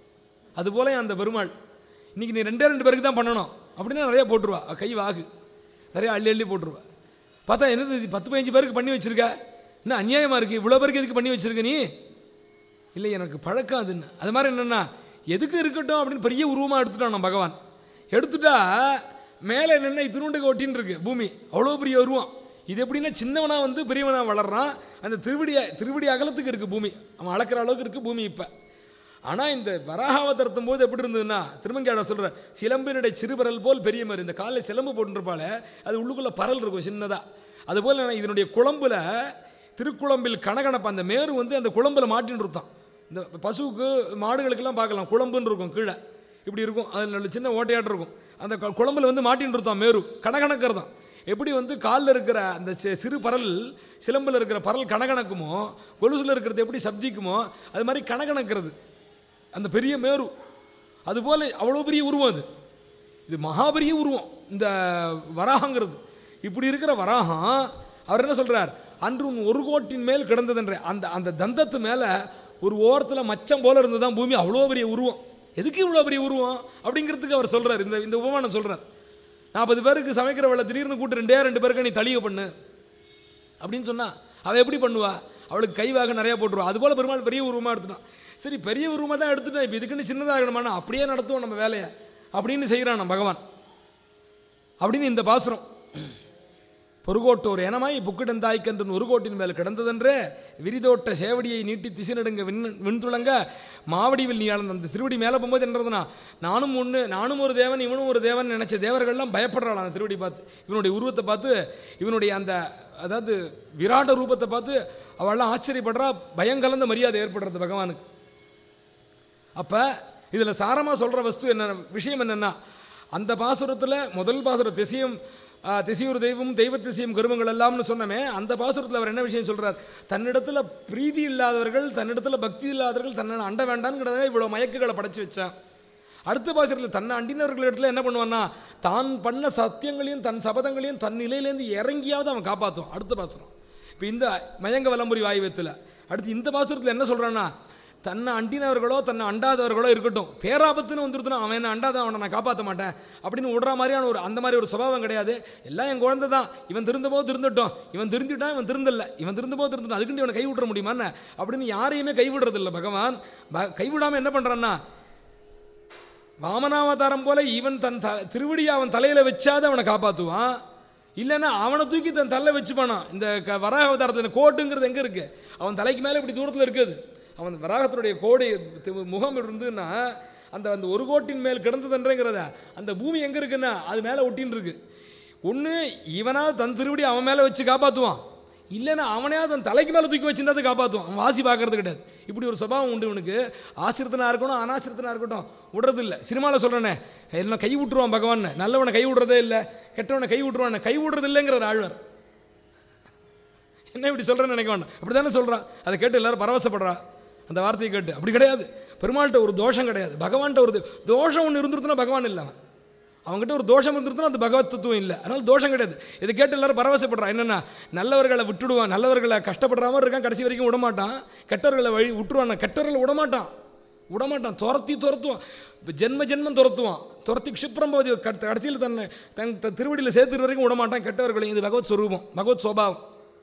அதுபோல அந்த பெருமாள் இன்னைக்கு நீ ரெண்டே ரெண்டு பேருக்கு தான் பண்ணணும் அப்படின்னா நிறைய போட்டுருவா அவ கை வாகு நிறைய அள்ளி அள்ளி போட்டுருவா பார்த்தா என்னது இது பத்து பதினஞ்சு பேருக்கு பண்ணி வச்சிருக்க என்ன அநியாயமாக இருக்குது இவ்வளோ பேருக்கு எதுக்கு பண்ணி வச்சிருக்க நீ இல்லை எனக்கு பழக்கம் அதுன்னு அது மாதிரி என்னென்னா எதுக்கு இருக்கட்டும் அப்படின்னு பெரிய உருவமாக எடுத்துட்டான் நம்ம பகவான் எடுத்துட்டா மேலே என்னென்ன இத்தினுண்டுக்கு ஒட்டின்னு இருக்கு பூமி அவ்வளோ பெரிய உருவம் இது எப்படின்னா சின்னவனா வந்து பெரியவனா வளர்றான் அந்த திருவடி திருவடி அகலத்துக்கு இருக்குது பூமி அவன் அளக்கிற அளவுக்கு இருக்குது பூமி இப்போ ஆனால் இந்த வராகாவதர்த்தும் போது எப்படி இருந்ததுன்னா திருமங்கையாட சொல்கிற சிலம்பினுடைய சிறுபரல் போல் பெரிய மாதிரி இந்த காலில் சிலம்பு போட்டுருப்பால அது உள்ளுக்குள்ளே பரல் இருக்கும் சின்னதாக அதுபோல் நான் இதனுடைய குழம்புல திருக்குழம்பில் கணகணப்பு அந்த மேரு வந்து அந்த குழம்புல மாட்டின்னு இருத்தான் இந்த பசுவுக்கு மாடுகளுக்கெல்லாம் பார்க்கலாம் குழம்புன்னு இருக்கும் கீழே இப்படி இருக்கும் அதில் நல்ல சின்ன ஓட்டையாட்டம் இருக்கும் அந்த கு- குழம்புல வந்து மாட்டின்னு இருத்தான் மேரு கணகணக்கிறது தான் எப்படி வந்து காலில் இருக்கிற அந்த சி- சிறு பரல் சிலம்பில் இருக்கிற பரல் கணகணக்குமோ கொலுசில் இருக்கிறது எப்படி சப்திக்குமோ அது மாதிரி கணகணக்கிறது அந்த பெரிய மேரு அதுபோல் அவ்வளோ பெரிய உருவம் அது இது மகாபெரிய உருவம் இந்த வராகங்கிறது இப்படி இருக்கிற வராகம் அவர் என்ன சொல்றார் அன்று உன் ஒரு கோட்டின் மேல் கிடந்ததுன்ற அந்த அந்த தந்தத்து மேலே ஒரு ஓரத்தில் மச்சம் போல இருந்ததுதான் பூமி அவ்வளோ பெரிய உருவம் எதுக்கு இவ்வளோ பெரிய உருவம் அப்படிங்கிறதுக்கு அவர் சொல்றார் இந்த இந்த உபமானம் சொல்றார் நாற்பது பேருக்கு சமைக்கிற வேலை திடீர்னு கூட்டு ரெண்டே ரெண்டு பேருக்கு நீ தளிக பண்ணு அப்படின்னு சொன்னா அவள் எப்படி பண்ணுவா அவளுக்கு கைவாக நிறைய போட்டுருவா அதுபோல் பெருமாள் பெரிய உருவமாக எடுத்துட்டான் சரி பெரிய உருவமாக தான் எடுத்துட்டோம் இப்போ இதுக்குன்னு சின்னதாகணுமானா அப்படியே நடத்துவோம் நம்ம வேலையை அப்படின்னு செய்கிறான் நம்ம பகவான் அப்படின்னு இந்த பாசுரம் பொறுகோட்டோர் எனமாய் புக்கிடந்தாய்க்கன்றன் ஒரு கோட்டின் மேல் கிடந்ததென்றே விரிதோட்ட சேவடியை நீட்டி திசிநடுங்க விண் விண்துளங்க மாவடிவில் நீ அளந்த அந்த திருவடி மேலே போகும்போது என்னதுன்னா நானும் ஒன்று நானும் ஒரு தேவன் இவனும் ஒரு தேவன் நினைச்ச தேவர்கள்லாம் பயப்படுறாள் அந்த திருவடி பார்த்து இவனுடைய உருவத்தை பார்த்து இவனுடைய அந்த அதாவது விராட ரூபத்தை பார்த்து அவள்லாம் ஆச்சரியப்படுறா பயங்கலந்த மரியாதை ஏற்படுறது பகவானுக்கு அப்போ இதில் சாரமாக சொல்கிற வஸ்து என்ன விஷயம் என்னென்னா அந்த பாசுரத்தில் முதல் பாசுரம் திசையும் ஆ, திசையூர் தெய்வம் தெய்வ திசையும் கருமங்கள் எல்லாம்னு சொன்னமே அந்த பாசுரத்தில் அவர் என்ன விஷயம் சொல்கிறார் தன்னிடத்தில் பிரீதி இல்லாதவர்கள் தன்னிடத்தில் பக்தி இல்லாதவர்கள் தன்னை அண்ட வேண்டாம்ங்கிறத இவ்வளோ மயக்குகளை படைச்சு வச்சான் அடுத்த பாசுரத்தில் தன்னை அண்டினவர்கள் இடத்துல என்ன பண்ணுவான்னா தான் பண்ண சத்தியங்களையும் தன் சபதங்களையும் தன் நிலையிலேருந்து இறங்கியாவது அவன் காப்பாற்றுவான் அடுத்த பாசுரம் இப்போ இந்த மயங்க வலம்புரி வாயுவத்தில் அடுத்து இந்த பாசுரத்தில் என்ன சொல்கிறான்னா தன்னை அண்டினவர்களோ தன்னை அண்டாதவர்களோ இருக்கட்டும் பேராபத்துன்னு வந்துருத்துனா அவன் என்ன அண்டாத அவனை நான் காப்பாற்ற மாட்டேன் அப்படின்னு விடுற மாதிரியான ஒரு அந்த மாதிரி ஒரு சுபாவம் கிடையாது எல்லாம் என் குழந்தை தான் இவன் திருந்தபோது திருந்தட்டும் இவன் திருந்திட்டான் இவன் திருந்தல இவன் திருந்தபோது திருந்தட்டும் அதுக்குண்டு இவனை கைவிட முடியுமான்னு அப்படின்னு யாரையுமே கைவிடுறதில்ல பகவான் ப- கைவிடாம என்ன பண்ணுறான்னா வாமனாவதாரம் போல இவன் தன் த திருவடியை அவன் தலையில வச்சாத அவனை காப்பாற்றுவான் இல்லைன்னா அவனை தூக்கி தன் தலையில வச்சுப்பானா இந்த க வராக அவதாரத்தில் இந்த கோட்டுங்கிறது எங்கே இருக்கு அவன் தலைக்கு மேலே இப்படி தூரத்தில் இருக்குது அவன் வராகத்தினுடைய கோடி தி- முகம் இருந்துன்னா அந்த அந்த ஒரு கோட்டின் மேல் கிடந்ததுன்றங்கிறத அந்த பூமி எங்கே இருக்குன்னா அது மேலே ஒட்டின்னு இருக்கு ஒன்று இவனாவது தன் திருவடி அவன் மேலே வச்சு காப்பாற்றுவான் இல்லைன்னா அவனையாவது தன் தலைக்கு மேலே தூக்கி வச்சுருந்தா காப்பாற்றுவான் அவன் வாசி பார்க்கறது கிடையாது இப்படி ஒரு சுபாவம் உண்டு இவனுக்கு ஆசிரியத்தனா இருக்கணும் அனாசிரியத்தனா இருக்கட்டும் விடுறது இல்லை சினிமாவில் சொல்கிறேனே எல்லாம் கை விட்டுருவான் பகவான் நல்லவனை கை விடுறதே இல்லை கெட்டவனை கை விட்டுருவான் கை விடுறது இல்லைங்கிறார் ஆழ்வார் என்ன இப்படி சொல்கிறேன்னு நினைக்க வேண்டாம் அப்படி தானே சொல்கிறான் அதை கேட்டு எல்லாரும் பரவசப்படுறா அந்த வார்த்தையை கேட்டு அப்படி கிடையாது பெருமாள்கிட்ட ஒரு தோஷம் கிடையாது பகவான்கிட்ட ஒரு தோ- தோஷம் ஒன்று இருந்துருத்துனா பகவான் இல்லை அவன் அவங்ககிட்ட ஒரு தோஷம் இருந்துருந்தா அது பகவத் தத்துவம் இல்லை அதனால தோஷம் கிடையாது இதை கேட்டு எல்லாரும் பரவசப்படுறான் என்னென்னா நல்லவர்களை விட்டுடுவான் நல்லவர்களை கஷ்டப்படுற மாதிரி இருக்கான் கடைசி வரைக்கும் விடமாட்டான் கெட்டவர்களை வழி விட்டுருவான் கெட்டவர்களை விடமாட்டான் விடமாட்டான் துரத்தி துரத்துவான் இப்போ ஜென்ம ஜென்மம் துரத்துவான் துரத்தி க்ஷிப்ரம் போது கடைசியில் தன்னை தன் த- திருவடியில் சேர்த்துற வரைக்கும் விடமாட்டான் கெட்டவர்களையும் இது பகவத் ஸ்வரூபம் பகவத் சுவாவம்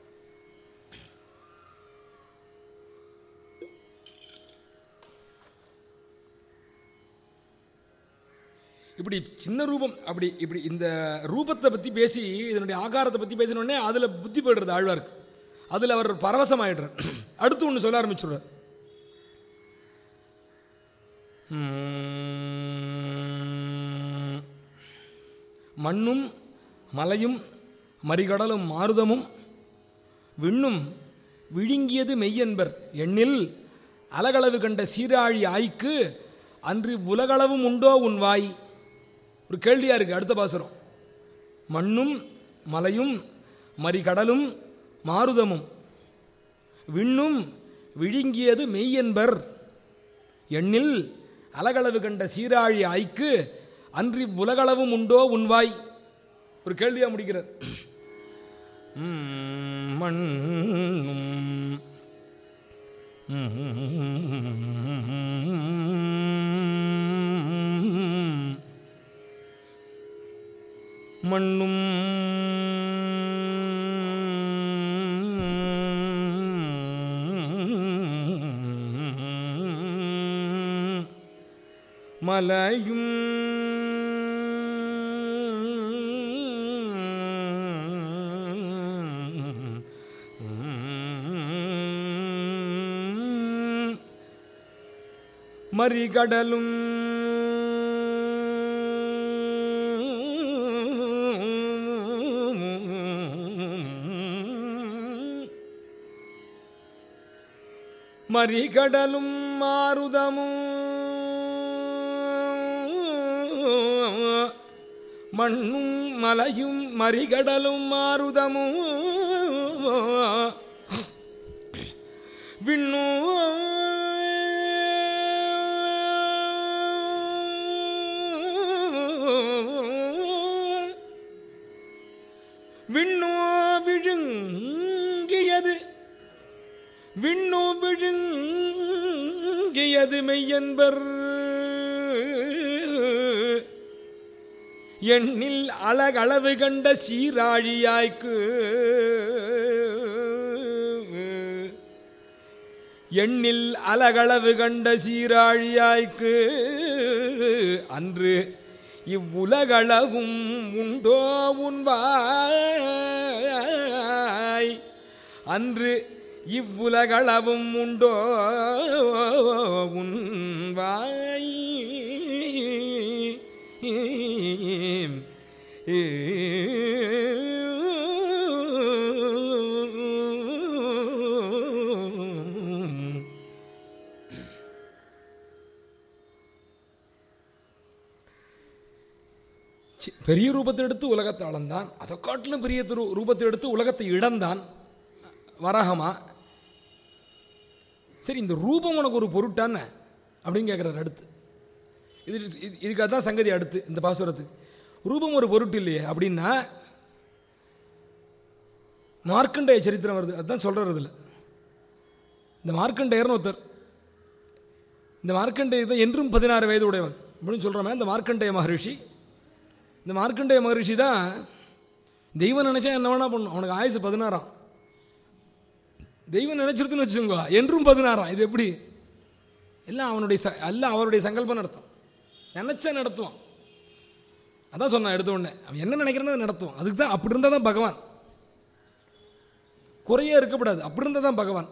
இப்படி சின்ன ரூபம் அப்படி இப்படி இந்த ரூபத்தை பற்றி பேசி இதனுடைய ஆகாரத்தை பற்றி பேசினோடனே அதில் புத்தி போயிடுறது ஆழ்வாருக்கு அதில் அவர் பரவசமாயிடுறார் அடுத்து ஒன்று சொல்ல ஆரம்பிச்சுடுறார் உம், மண்ணும் மலையும் மறிகடலும் மாருதமும் விண்ணும் விழுங்கியது மெய்யென்பர் எண்ணில் அலகளவு கண்ட சீராழி ஆய்க்கு அன்று உலகளவும் உண்டோ உன் வாய் ஒரு கேள்வியாக இருக்குது அடுத்த பாசுரம் மண்ணும் மலையும் மறிகடலும் மாருதமும் விண்ணும் விழுங்கியது மெய்யென்பர் எண்ணில் அலகளவு கண்ட சீராழி ஆய்க்கு அன்றி உலகளவும் உண்டோ உன்வாய் ஒரு கேள்வியா முடிக்கிறார் உம், மண்ணும் உம், மண்ணும் மலையும் மறிகடலும் மறிகடலும் மாருதமும் மண்ணும் மலையும் மறிகடலும் மாருதமும் விண்ணு விண்ணோ விழுங்கியது விண்ணோ விழுங்கியது மெய்யன்பர் எண்ணில் அழகளவு கண்ட சீராழியாய்க்கு எண்ணில் அலகளவு கண்ட சீராழியாய்க்கு அன்று இவ்வுலகளவும் உண்டோ உன்வாய் அன்று இவ்வுலகளவும் உண்டோ உன்வாய் சி- பெரிய ரூபத்தை எடுத்து உலகத்தை அளந்தான் அதை காட்டிலும் பெரிய திரு ரூபத்தை எடுத்து உலகத்தை இழந்தான் வராகமா சரி இந்த ரூபம் உனக்கு ஒரு பொருட்டான அப்படின்னு கேட்குறாரு அடுத்து இது இது- இதுக்கு அதான் சங்கதி அடுத்து இந்த பாசுரத்துக்கு ரூபம் ஒரு பொருட்டு இல்லையே அப்படின்னா மார்க்கண்டேய சரித்திரம் வருது அதுதான் சொல்கிறது இதில் இந்த மார்க்கண்டேயர்னு ஒருத்தர் இந்த மார்க்கண்டேய தான் என்றும் பதினாறு வயது உடையவன் அப்படின்னு சொல்கிறோமே இந்த மார்க்கண்டேய மகரிஷி இந்த மார்க்கண்டேய மகரிஷி தான் தெய்வம் நினச்சா என்ன வேணா பண்ணும் அவனுக்கு ஆயுசு பதினாறாம் தெய்வம் நினைச்சிருதுன்னு வச்சுக்கோங்க என்றும் பதினாறாம் இது எப்படி எல்லாம் அவனுடைய ச எல்லாம் அவருடைய சங்கல்பம் நடத்தும் நினச்சா நடத்துவான் அதான் சொன்னான் எடுத்த உடனே அவன் என்ன நினைக்கிறானோ அதை நடத்துவான் அதுக்கு தான் அப்படி இருந்தால் தான் பகவான் குறையே இருக்கக்கூடாது அப்படி இருந்தால் தான் பகவான்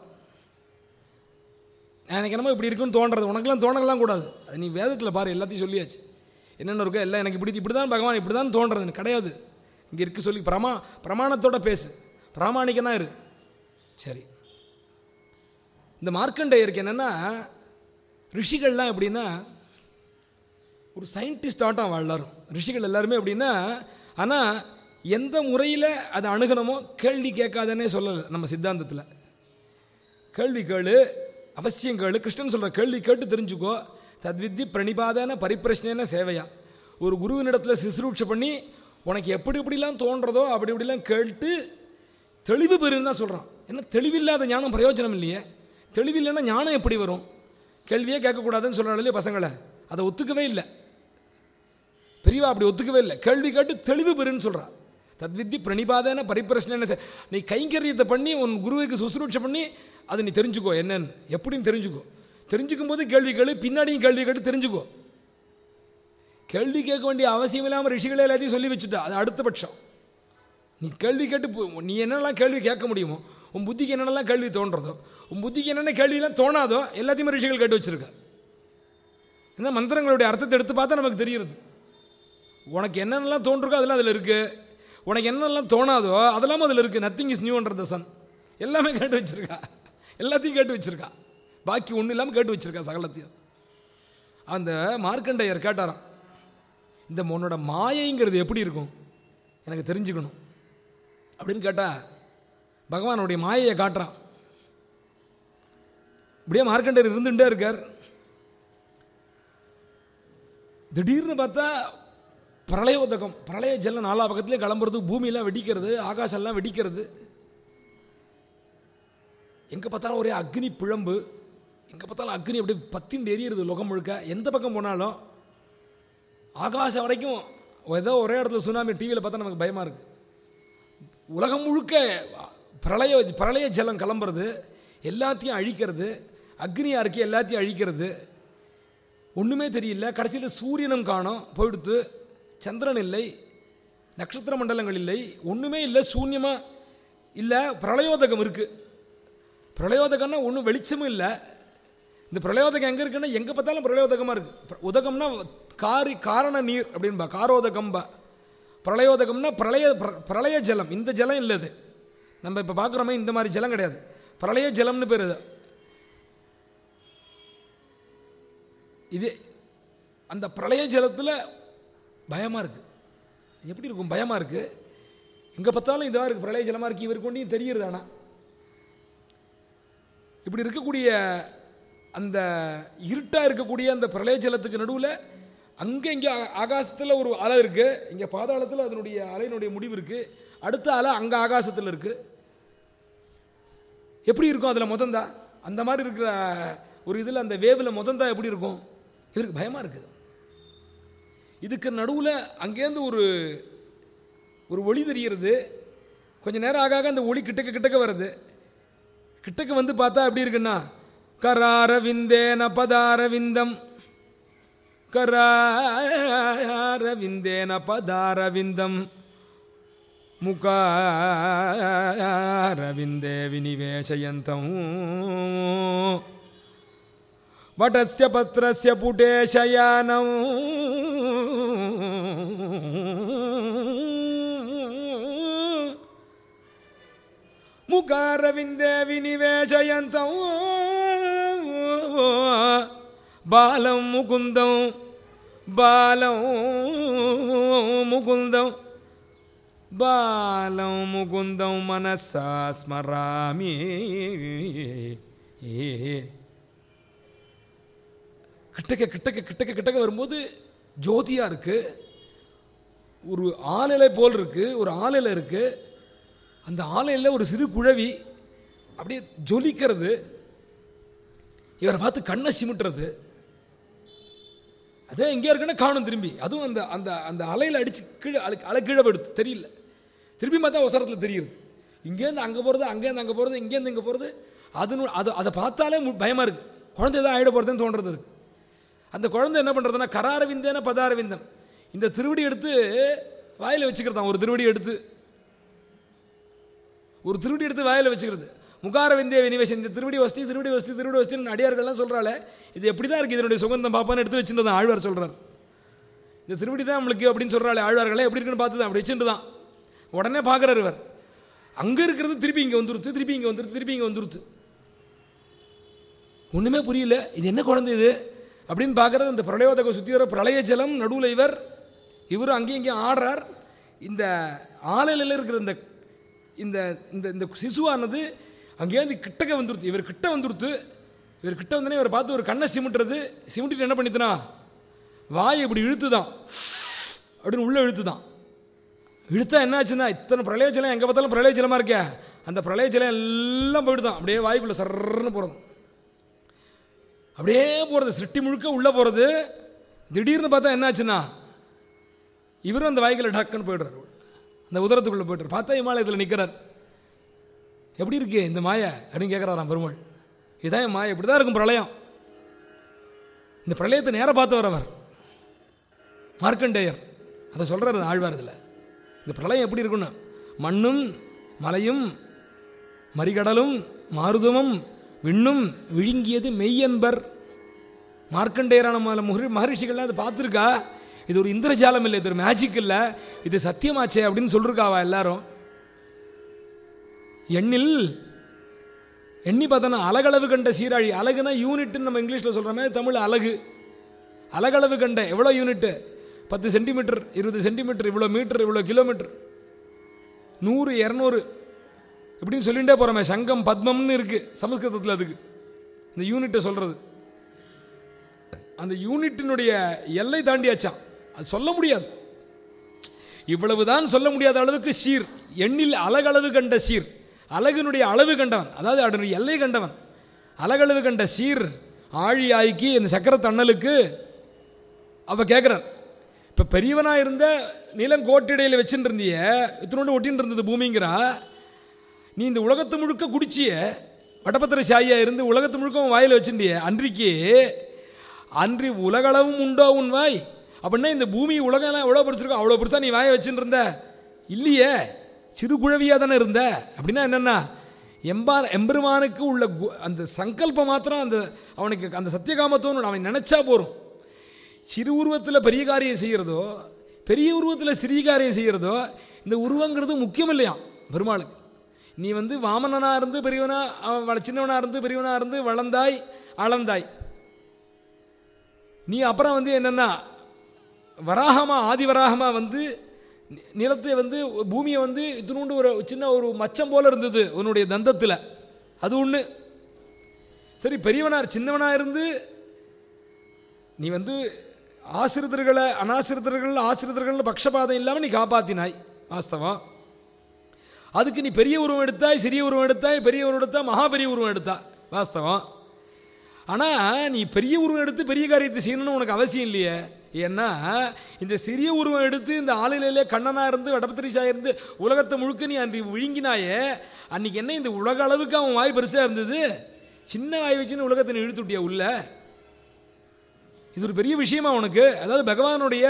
எனக்கு என்னமோ இப்படி இருக்குன்னு தோன்றது உனக்கெல்லாம் தோணலாம் கூடாது அது நீ வேதத்தில் பாரு எல்லாத்தையும் சொல்லியாச்சு என்னென்ன இருக்கோ எல்லாம் எனக்கு இப்படி இப்படி தான் பகவான் இப்படி தான் தோன்றது எனக்கு கிடையாது இங்கே இருக்கு சொல்லி பிரமா பிரமாணத்தோட பேசு பிராமாணிக்கனா இரு சரி இந்த மார்க்கண்டேயருக்கு என்னென்னா ரிஷிகள்லாம் எப்படின்னா ஒரு சயின்டிஸ்ட் ஆட்டம் எல்லாரும் ரிஷிகள் எல்லாருமே எப்படின்னா ஆனால் எந்த முறையில் அதை அணுகணுமோ கேள்வி கேட்காதனே சொல்லலை நம்ம சித்தாந்தத்தில் கேள்வி கேளு அவசியம் கேளு கிருஷ்ணன் சொல்கிற கேள்வி கேட்டு தெரிஞ்சுக்கோ தத்வித்தி பிரணிபாதான பரிப்பிரஷ்னேன சேவையா ஒரு குருவினிடத்தில் சிசுரூட்சை பண்ணி உனக்கு எப்படி எப்படிலாம் தோன்றதோ அப்படி இப்படிலாம் கேட்டு தெளிவு பெறுன்னு தான் சொல்கிறான் என்ன தெளிவில்லாத ஞானம் பிரயோஜனம் இல்லையே தெளிவில்லைன்னா ஞானம் எப்படி வரும் கேள்வியே கேட்கக்கூடாதுன்னு சொல்கிறாங்க இல்லையா பசங்களை அதை ஒத்துக்கவே இல்லை பெரியவா அப்படி ஒத்துக்கவே இல்லை கேள்வி கேட்டு தெளிவு பெறுன்னு சொல்கிறா தத்வித்தி பிரணிபாதன பரிப்பிரச்சனை நீ கைங்கரியத்தை பண்ணி உன் குருவுக்கு சுசுரூட்சை பண்ணி அதை நீ தெரிஞ்சுக்கோ என்னன்னு எப்படின்னு தெரிஞ்சுக்கோ தெரிஞ்சுக்கும் போது கேள்வி கேளு பின்னாடியும் கேள்வி கேட்டு தெரிஞ்சுக்கோ கேள்வி கேட்க வேண்டிய அவசியம் இல்லாமல் ரிஷிகளை எல்லாத்தையும் சொல்லி வச்சுட்டா அது அடுத்த பட்சம் நீ கேள்வி கேட்டு போ- நீ என்னெல்லாம் கேள்வி கேட்க முடியுமோ உன் புத்திக்கு என்னென்னலாம் கேள்வி தோன்றதோ உன் புத்திக்கு என்னென்ன கேள்வியெல்லாம் தோணாதோ எல்லாத்தையுமே ரிஷிகள் கேட்டு வச்சிருக்க இந்த மந்திரங்களுடைய அர்த்தத்தை எடுத்து பார்த்தா நமக்கு தெரியுது உனக்கு என்னென்னலாம் தோன்றுக்கோ அதெல்லாம் அதில் இருக்குது உனக்கு என்னென்னலாம் தோணாதோ அதெல்லாம் அதில் இருக்குது நத்திங் இஸ் நியூன்ற சன் எல்லாமே கேட்டு வச்சிருக்கா எல்லாத்தையும் கேட்டு வச்சிருக்கா பாக்கி ஒன்றும் இல்லாமல் கேட்டு வச்சிருக்கா சகலத்தையும் அந்த மார்க்கண்டையர் கேட்டாராம் இந்த உன்னோட மாயைங்கிறது எப்படி இருக்கும் எனக்கு தெரிஞ்சுக்கணும் அப்படின்னு கேட்டால் பகவானுடைய மாயையை காட்டுறான் இப்படியே மார்க்கண்டர் இருந்துகிட்டே இருக்கார் திடீர்னு பார்த்தா பிரளய உதகம் பிரளய ஜலம் நாலா பக்கத்துலேயே கிளம்புறது பூமியெல்லாம் வெடிக்கிறது ஆகாசம்லாம் வெடிக்கிறது எங்கே பார்த்தாலும் ஒரே அக்னி பிழம்பு எங்கே பார்த்தாலும் அக்னி அப்படியே பத்திண்டு எரியுறது லோகம் முழுக்க எந்த பக்கம் போனாலும் ஆகாசம் வரைக்கும் ஏதோ ஒரே இடத்துல சுனாமி டிவியில் பார்த்தா நமக்கு பயமாக இருக்குது உலகம் முழுக்க பிரளய பிரளய ஜலம் கிளம்புறது எல்லாத்தையும் அழிக்கிறது அக்னியாக இருக்கு எல்லாத்தையும் அழிக்கிறது ஒன்றுமே தெரியல கடைசியில் சூரியனும் காணோம் போயிடுத்து சந்திரன் இல்லை நட்சத்திர மண்டலங்கள் இல்லை ஒன்றுமே இல்லை சூன்யமாக இல்லை பிரளயோதகம் இருக்குது பிரளயோதகம்னா ஒன்றும் வெளிச்சமும் இல்லை இந்த பிரளயோதகம் எங்கே இருக்குன்னா எங்கே பார்த்தாலும் பிரளயோதகமாக இருக்குது உதகம்னா காரி காரண நீர் அப்படின்பா காரோதகம்பா பிரளயோதகம்னா பிரளய பிர- பிரளய ஜலம் இந்த ஜலம் இல்லை இது நம்ம இப்போ பார்க்குறோமே இந்த மாதிரி ஜலம் கிடையாது பிரளய ஜலம்னு பேர் இது இது அந்த பிரளய ஜலத்தில் பயமாக இருக்குது எப்படி இருக்கும் பயமாக இருக்குது எங்கே பார்த்தாலும் இதாக இருக்குது பிரளய ஜலமாக இருக்குது இவருக்கு ஒன்றையும் தெரியுது ஆனால் இப்படி இருக்கக்கூடிய அந்த இருட்டாக இருக்கக்கூடிய அந்த பிரளய ஜலத்துக்கு நடுவில் அங்கே இங்கே ஆகாசத்தில் ஒரு அலை இருக்குது இங்கே பாதாளத்தில் அதனுடைய அலையினுடைய முடிவு இருக்குது அடுத்த அலை அங்கே ஆகாசத்தில் இருக்குது எப்படி இருக்கும் அதில் முதந்தா அந்த மாதிரி இருக்கிற ஒரு இதில் அந்த வேவில் முதந்தா எப்படி இருக்கும் இதற்கு பயமாக இருக்குது இதுக்கு நடுவில் அங்கேருந்து ஒரு ஒரு ஒளி தெரிகிறது கொஞ்ச நேரம் ஆக ஆக அந்த ஒளி கிட்டக்க கிட்டக்க வருது கிட்டக்க வந்து பார்த்தா எப்படி இருக்குன்னா கராரவிந்தேன பதாரவிந்தம் கராரவிந்தேன பதாரவிந்தம் முகாரவிந்தே வினிவேशयन्तम् वटस्य पत्रस्य पुटे शयानम् मुकारविन्दे विनिवेशयन्तम् बालं मुकुन्दं बालं मुकुन्दं बालं मुकुन्दं मनसा स्मरामि கிட்டக்க கிட்டக்க கிட்டக்க கிட்டக்க வரும்போது ஜோதியாக இருக்குது ஒரு ஆளிலை போல் இருக்குது ஒரு ஆளிலை இருக்குது அந்த ஆலையில் ஒரு சிறு குழவி அப்படியே ஜொலிக்கிறது இவரை பார்த்து கண்ணை சிமிட்டுறது அதே எங்கே இருக்குன்னா காணும் திரும்பி அதுவும் அந்த அந்த அந்த அலையில் அடித்து கீழே அலை அலை கீழே போயிடுது தெரியல திரும்பி பார்த்தா ஒசரத்தில் தெரியுது இங்கேருந்து அங்கே போகிறது அங்கேருந்து அங்கே போகிறது இங்கேருந்து இங்கே போகிறது அது அது அதை பார்த்தாலே பயமாக இருக்குது குழந்தை எதாவது ஆகிட போகிறதுன்னு தோன்றது இருக்கு அந்த குழந்தை என்ன பண்ணுறதுன்னா கராரவிந்தேன பதாரவிந்தம் இந்த திருவடி எடுத்து வாயில் வச்சுக்கிறதான் ஒரு திருவடி எடுத்து ஒரு திருவடி எடுத்து வாயில் வச்சுக்கிறது முகார விந்திய வினிவேஷன் இந்த திருவடி வசதி திருவடி வசதி திருவடி வசதின்னு அடியார்கள்லாம் சொல்கிறாளே இது எப்படி தான் இருக்குது இதனுடைய சுகந்தம் பாப்பான்னு எடுத்து வச்சுட்டு ஆழ்வார் சொல்கிறார் இந்த திருவடி தான் நம்மளுக்கு அப்படின்னு சொல்கிறாளே ஆழ்வார்களே எப்படி இருக்குன்னு பார்த்து தான் அப்படி வச்சுட்டு தான் உடனே பார்க்குறாரு இவர் அங்கே இருக்கிறது திருப்பி இங்கே வந்துருத்து திருப்பி இங்கே வந்துருத்து திருப்பி இங்கே வந்துருத்து ஒன்றுமே புரியல இது என்ன குழந்தை இது அப்படின்னு பார்க்குறது இந்த பிரளயோதக சுற்றி வர பிரளய ஜலம் நடுவில் இவர் இவரும் அங்கேயும் இங்கேயும் ஆடுறார் இந்த ஆலையில் இருக்கிற இந்த இந்த இந்த இந்த சிசுவானது அங்கேருந்து கிட்டக்க வந்துருத்து இவர் கிட்ட வந்துருத்து இவர் கிட்ட வந்தோடனே இவரை பார்த்து ஒரு கண்ணை சிமிட்டுறது சிமிட்டிட்டு என்ன பண்ணித்தனா வாயை இப்படி இழுத்து தான் அப்படின்னு உள்ள இழுத்துதான் இழுத்தா என்னாச்சுன்னா இத்தனை பிரளய ஜலம் எங்கே பார்த்தாலும் பிரளய ஜலமாக இருக்கே அந்த பிரளய ஜலம் எல்லாம் போயிடுதான் அப்படியே வாய்க்குள்ளே சர்ன்னு போகிறது அப்படியே போகிறது சிருஷ்டி முழுக்க உள்ளே போகிறது திடீர்னு பார்த்தா என்னாச்சுன்னா இவரும் அந்த வாய்க்குள்ள டக்குன்னு போயிடுறாரு அந்த உதரத்துக்குள்ளே போய்ட்டு பார்த்தா இமாலயத்தில் நிற்கிறார் எப்படி இருக்கு இந்த மாயை அப்படின்னு கேட்குறாராம் பெருமாள் இதான் என் மாயை இப்படி தான் இருக்கும் பிரளயம் இந்த பிரளயத்தை நேராக பார்த்தவர் அவர் மார்க்கண்டேயர் அதை சொல்கிறார் ஆழ்வார் இதில் இந்த பிரளயம் எப்படி இருக்குன்னு மண்ணும் மலையும் மறிகடலும் மாருதமும் விண்ணும் விழுங்கியது மெய்யன்பர் மார்க்கண்டேயரான மல முகரி மகரிஷிகள்லாம் அதை பார்த்துருக்கா இது ஒரு இந்திரஜாலம் இல்லை இது ஒரு மேஜிக் இல்லை இது சத்தியமாச்சே அப்படின்னு சொல்லிருக்காவா எல்லாரும் எண்ணில் எண்ணி பார்த்தோன்னா அலகளவு கண்ட சீராழி அழகுனா யூனிட்னு நம்ம இங்கிலீஷில் சொல்கிற மாதிரி தமிழ் அழகு அலகளவு கண்ட எவ்வளோ யூனிட்டு பத்து சென்டிமீட்டர் இருபது சென்டிமீட்டர் இவ்வளோ மீட்டர் இவ்வளோ கிலோமீட்டர் நூறு இரநூறு இப்படின்னு சொல்லிகிட்டே போகிறோமே சங்கம் பத்மம்னு இருக்குது சமஸ்கிருதத்தில் அதுக்கு இந்த யூனிட்டை சொல்கிறது அந்த யூனிட்டினுடைய எல்லை தாண்டியாச்சான் அது சொல்ல முடியாது இவ்வளவுதான் சொல்ல முடியாத அளவுக்கு சீர் எண்ணில் அலகளவு கண்ட சீர் அழகினுடைய அளவு கண்டவன் அதாவது அதனுடைய எல்லை கண்டவன் அலகளவு கண்ட சீர் ஆழி ஆய்க்கு இந்த சக்கர தண்ணலுக்கு அவ கேட்குறார் இப்போ பெரியவனாக இருந்த நிலம் கோட்டிடையில் வச்சுட்டு இருந்திய இத்தனோண்டு ஒட்டின்னு இருந்தது பூமிங்கிறா நீ இந்த உலகத்தை முழுக்க குடிச்சிய வடபத்திர சாயியா இருந்து உலகத்தை முழுக்க உன் வாயில் வச்சுட்டிய அன்றைக்கு அன்றி உலகளவும் உண்டோ உன் வாய் அப்படின்னா இந்த பூமி உலகம் எவ்வளோ பெருசிருக்கோ அவ்வளோ பெருசாக நீ வாயை வச்சுட்டு இருந்த இல்லையே சிறு குழவியாக தானே இருந்த அப்படின்னா என்னென்னா எம்பா எம்பெருமானுக்கு உள்ள கு- அந்த சங்கல்பம் மாத்திரம் அந்த அவனுக்கு அந்த சத்தியகாமத்துவம் அவன் நினச்சா போகிறோம் சிறு உருவத்தில் பெரிய காரியம் செய்கிறதோ பெரிய உருவத்தில் சிறிய காரியம் செய்கிறதோ இந்த உருவங்கிறது முக்கியம் இல்லையா பெருமாளுக்கு நீ வந்து வாமனனாக இருந்து பெரியவனா அவன் வள- சின்னவனாக இருந்து பெரியவனாக இருந்து வளர்ந்தாய் அளந்தாய் நீ அப்புறம் வந்து என்னென்னா வராகமா ஆதி வராகமா வந்து நி- நிலத்தை வந்து பூமியை வந்து இத்தினூண்டு ஒரு சின்ன ஒரு மச்சம் போல இருந்தது உன்னுடைய தந்தத்தில் அது ஒன்று சரி பெரியவனார் சின்னவனாக இருந்து நீ வந்து ஆசிரிதர்களை அனாசிரிதர்கள் ஆசிரிதர்கள் பக்ஷபாதம் இல்லாமல் நீ காப்பாத்தினாய் வாஸ்தவம் அதுக்கு நீ பெரிய உருவம் எடுத்தாய் சிறிய உருவம் எடுத்தாய் பெரிய உருவம் எடுத்தா மகா பெரிய உருவம் எடுத்தா வாஸ்தவம் ஆனால் நீ பெரிய உருவம் எடுத்து பெரிய காரியத்தை செய்யணும்னு உனக்கு அவசியம் இல்லையே ஏன்னா இந்த சிறிய உருவம் எடுத்து இந்த ஆளுநிலையிலே கண்ணனாக இருந்து வடபத்திரிசாக இருந்து உலகத்தை முழுக்க நீ அன்று விழுங்கினாயே அன்னைக்கு என்ன இந்த உலக அளவுக்கு அவன் வாய் பெருசாக இருந்தது சின்ன வாய் வச்சுன்னு உலகத்தை நீ இழுத்து விட்டியா உள்ள இது ஒரு பெரிய விஷயமா உனக்கு அதாவது பகவானுடைய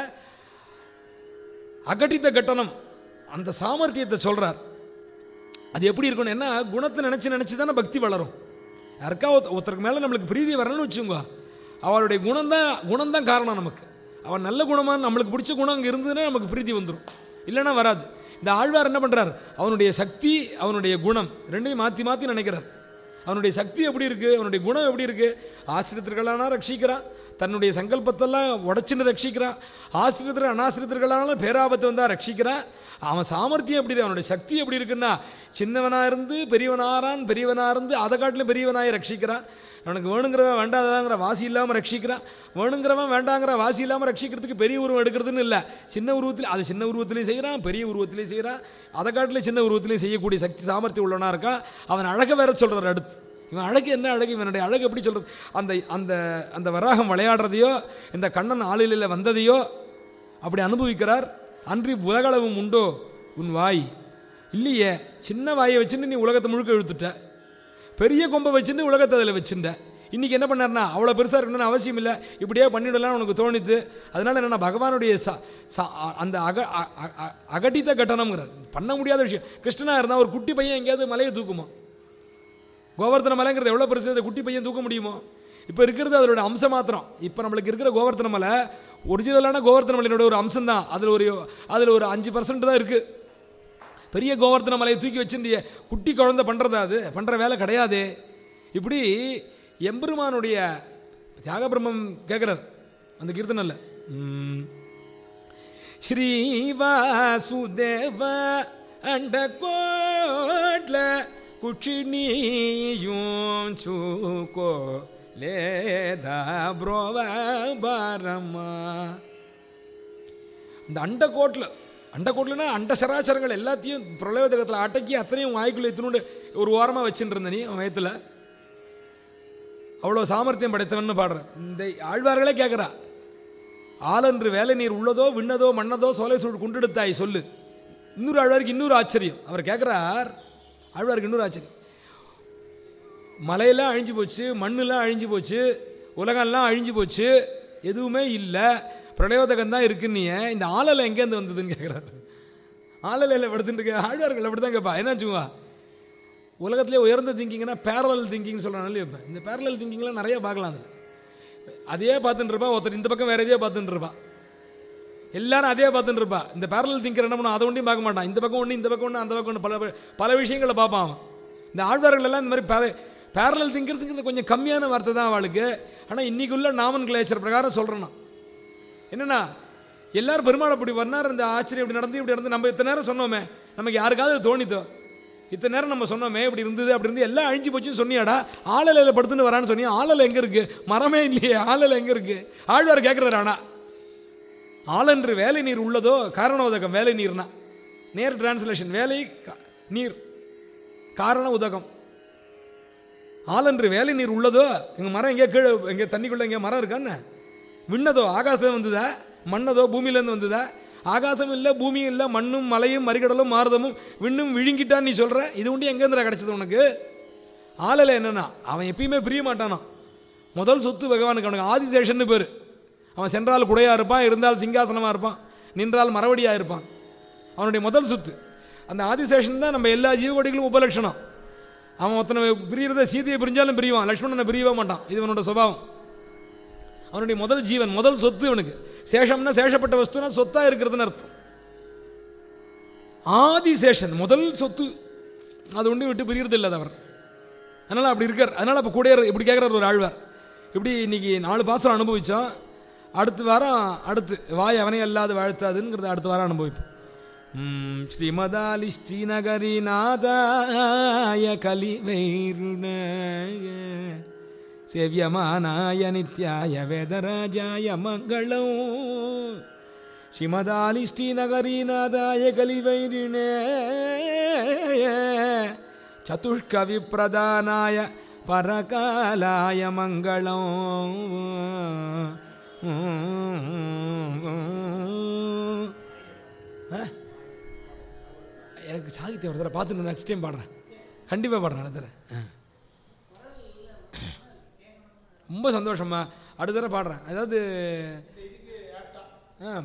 அகட்டித்த கட்டணம் அந்த சாமர்த்தியத்தை சொல்றார் அது எப்படி இருக்கணும் என்ன குணத்தை நினச்சி நினச்சி தானே பக்தி வளரும் யாருக்கா ஒருத்த- ஒருத்தருக்கு மேலே நம்மளுக்கு பிரீதி வரணும்னு வச்சுக்கோங்க அவளுடைய குணம் தான் குணம் தான் காரணம் நமக்கு அவன் நல்ல குணமாக நம்மளுக்கு பிடிச்ச குணம் அங்கே இருந்ததுன்னா நமக்கு பிரீத்தி வந்துடும் இல்லைன்னா வராது இந்த ஆழ்வார் என்ன பண்ணுறார் அவனுடைய சக்தி அவனுடைய குணம் ரெண்டையும் மாற்றி மாற்றி நினைக்கிறார் அவனுடைய சக்தி எப்படி இருக்குது அவனுடைய குணம் எப்படி இருக்குது ஆசிரியர்களான ரட்சிக்கிறான் தன்னுடைய சங்கல்பத்தெல்லாம் உடச்சின்னு ரட்சிக்கிறான் ஆசிரியர்கள் அனாசிரியர்களான பேராபத்து வந்தால் ரட்சிக்கிறான் அவன் சாமர்த்தியம் எப்படி இருக்கு அவனுடைய சக்தி எப்படி இருக்குன்னா சின்னவனாக இருந்து பெரியவனாரான் பெரியவனாக இருந்து அதை காட்டிலும் பெரியவனாய் ரட்சிக்கிறான் அவனுக்கு வேணுங்கிறவன் வேண்டாதாங்கிற வாசி இல்லாமல் ரட்சிக்கிறான் வேணுங்கிறவன் வேண்டாங்கிற வாசி இல்லாமல் ரட்சிக்கிறதுக்கு பெரிய உருவம் எடுக்கிறதுன்னு இல்லை சின்ன உருவத்தில் அது சின்ன உருவத்திலையும் செய்கிறான் பெரிய உருவத்திலையும் செய்கிறான் அதை காட்டிலும் சின்ன உருவத்திலையும் செய்யக்கூடிய சக்தி சாமர்த்தியம் உள்ளவனா இருக்கான் அவன் அழகை வேற சொல்கிறார் அடுத்து இவன் அழகு என்ன அழகு இவனுடைய அழகு எப்படி சொல்கிறது அந்த அந்த அந்த வராகம் விளையாடுறதையோ இந்த கண்ணன் ஆளிலையில் வந்ததையோ அப்படி அனுபவிக்கிறார் அன்றி உலகளவும் உண்டோ உன் வாய் இல்லையே சின்ன வாயை வச்சுன்னு நீ உலகத்தை முழுக்க இழுத்துட்ட பெரிய கொம்பை வச்சுட்டு உலகத்தை அதில் வச்சுருந்த இன்றைக்கி என்ன பண்ணார்னா அவ்வளோ பெருசாக இருக்கணும்னு அவசியம் இல்லை இப்படியே பண்ணிடலாம்னு உனக்கு தோணித்து அதனால் என்னென்னா பகவானுடைய ச ச- அந்த அக அ- அ- அ- அகட்டித்த கட்டணம்ங்கிறது பண்ண முடியாத விஷயம் கிருஷ்ணனாக இருந்தால் ஒரு குட்டி பையன் எங்கேயாவது மலையை தூக்குமா கோவர்த்தன மலைங்கிறது எவ்வளோ பெருசு அந்த குட்டி பையன் தூக்க முடியுமோ இப்போ இருக்கிறது அதோட அம்சம் மாத்திரம் இப்போ நம்மளுக்கு இருக்கிற கோவர்த்தன மலை ஒரிஜினலான கோவர்த்தன மலையினோட ஒரு அம்சம் தான் அதில் ஒரு அதில் ஒரு அஞ்சு பர்சன்ட் தான் இருக்குது பெரிய கோவர்த்தன மலையை தூக்கி வச்சிருந்திய குட்டி குழந்தை பண்ணுறதா அது பண்ணுற வேலை கிடையாது இப்படி எம்பெருமானுடைய தியாகபிரம்மம் கேட்குறார் அந்த கீர்த்தனில் ஸ்ரீவாசுதேவ அண்ட கோட்ல குச்சினியும் சூக்கோ லேதா புரோவ பாரமா இந்த அண்டக்கோட்டில் அண்டக்கோட்டில்னா அண்ட சராச்சரங்கள் எல்லாத்தையும் பிரளயோதகத்தில் அடக்கி அத்தனையும் வாய்க்குள்ளே எத்தினோண்டு ஒரு ஓரமாக வச்சுட்டு இருந்த நீ அவன் வயத்தில் அவ்வளோ சாமர்த்தியம் படைத்தவன்னு பாடுறேன் இந்த ஆழ்வார்களே கேட்குறா ஆலன்று வேலை நீர் உள்ளதோ விண்ணதோ மண்ணதோ சோலை சூழ் குண்டெடுத்தாய் சொல்லு இன்னொரு ஆழ்வாருக்கு இன்னொரு ஆச்சரியம் அவர் கேட்குறார் ஆழ்வாருக்கு இன்னொரு ஆச்சரியம் மலையெல்லாம் அழிஞ்சு போச்சு மண்ணெல்லாம் அழிஞ்சு போச்சு உலகம்லாம் அழிஞ்சு போச்சு எதுவுமே இல்லை பிரளயோதகம் தான் இருக்குன்னு இந்த ஆளலை எங்கேருந்து வந்ததுன்னு கேட்குறாரு ஆளலையில் படுத்துட்டு இருக்க ஆழ்வார்கள் அப்படி தான் கேட்பா என்னாச்சுவா உலகத்திலே உயர்ந்த திங்கிங்னா பேரலல் திங்கிங் சொல்கிறாங்க இப்போ இந்த பேரலல் திங்கிங்லாம் நிறைய பார்க்கலாம் அதில் அதையே பார்த்துட்டு இருப்பா ஒருத்தர் இந்த பக்கம் வேற எதையோ பார்த்துட்டு இருப்பா எல்லாரும் அதே பார்த்துட்டு இருப்பா இந்த பேரலல் திங்கர் என்ன பண்ணும் அதை ஒன்றையும் பார்க்க மாட்டான் இந்த பக்கம் ஒன்று இந்த பக்கம் ஒன்று அந்த பக்கம் ஒன்று பல பல விஷயங்களை பார்ப்பான் அவன் இந்த ஆழ்வார்கள் எல்லாம் இந்த மாதிரி பே பேரலல் திங்கர்ஸுங்கிறது கொஞ்சம் கம்மியான வார்த்தை தான் அவளுக்கு ஆனால் இன்னைக்கு உள்ள நாமன் கிளேச்சர் பிரகாரம் சொல்கிறேன் நான் என்னென்னா எல்லாரும் பெருமாள் அப்படி வர்ணார் இந்த ஆச்சரியம் இப்படி நடந்து இப்படி நடந்து நம்ம இத்தனை நேரம் சொன்னோமே நமக்கு யாருக்காவது அது தோணித்தோ இத்தனை நேரம் நம்ம சொன்னோமே இப்படி இருந்தது அப்படி இருந்து எல்லாம் அழிஞ்சு போச்சுன்னு சொன்னியாடா ஆளலையில் படுத்துன்னு வரான்னு சொன்னியா ஆளலை எங்கே இருக்குது மரமே இல்லையே ஆளலை எங்கே இருக்குது ஆழ்வார் கேட்குறாரு ஆனா ஆளன்று வேலை நீர் உள்ளதோ காரண உதகம் வேலை நீர்னா நேர் டிரான்ஸ்லேஷன் வேலை கா- நீர் காரண உதகம் ஆளன்று வேலை நீர் உள்ளதோ எங்கள் மரம் எங்கேயோ கீழே எங்கே தண்ணிக்குள்ளே எங்கேயோ மரம் இருக்கான்னு விண்ணதோ ஆகாசத்தில் வந்ததா மண்ணதோ பூமியிலேருந்து வந்ததா ஆகாசம் இல்லை பூமியும் இல்லை மண்ணும் மலையும் மறிகடலும் மாறுதமும் விண்ணும் விழுங்கிட்டான்னு நீ சொல்கிற இது உண்டு எங்கேருந்துடா கிடச்சது உனக்கு ஆளலை என்னன்னா அவன் எப்பயுமே பிரிய மாட்டானா முதல் சொத்து பகவானுக்கு அவனுக்கு ஆதிசேஷன்னு பேர் அவன் சென்றால் குடையாக இருப்பான் இருந்தால் சிங்காசனமாக இருப்பான் நின்றால் மரவடியாக இருப்பான் அவனுடைய முதல் சொத்து அந்த ஆதிசேஷன் தான் நம்ம எல்லா ஜீவகோடிகளும் உபலட்சணம் அவன் ஒருத்தனை பிரியறத சீதையை பிரிஞ்சாலும் பிரிவான் லக்ஷ்மணனை பிரியவே மாட்டான் இது அவனோட சுபாவம் அவனுடைய முதல் ஜீவன் முதல் சொத்து இவனுக்கு சேஷம்னா சேஷப்பட்ட வஸ்துனா சொத்தாக இருக்கிறதுன்னு அர்த்தம் ஆதிசேஷன் முதல் சொத்து அது ஒன்றும் விட்டு பிரியறது இல்லை அவர் அதனால் அப்படி இருக்கார் அதனால் அப்போ கூட இப்படி கேட்குறாரு ஒரு ஆழ்வார் இப்படி இன்னைக்கு நாலு பாசம் அனுபவித்தோம் அடுத்த வாரம் அடுத்து வாய் அவனே அல்லாது வாழ்த்தாதுங்கிறத அடுத்த வாரம் அனுபவிப்போம் ம், ஸ்ரீமதாலி ஸ்ரீநகரி நாதாய கலி வைருணய சேவியமானாய நித்யாய வேதராஜாய மங்களம் ஸ்ரீமதாலி ஸ்ரீநகரீநாதாய கலிவைரிணே சதுஷ்கவி பிரதானாய பரகாலாய மங்களம் ஆ? எனக்கு சாகித்யம் ஒரு தடவை பார்த்து நெக்ஸ்ட் டைம் பாடுறேன் கண்டிப்பாக பாடுறேன் அடுத்த தடவை ஆ. ரொம்ப சந்தோஷமா அடுத்த தடவை பாடுறேன் அதாவது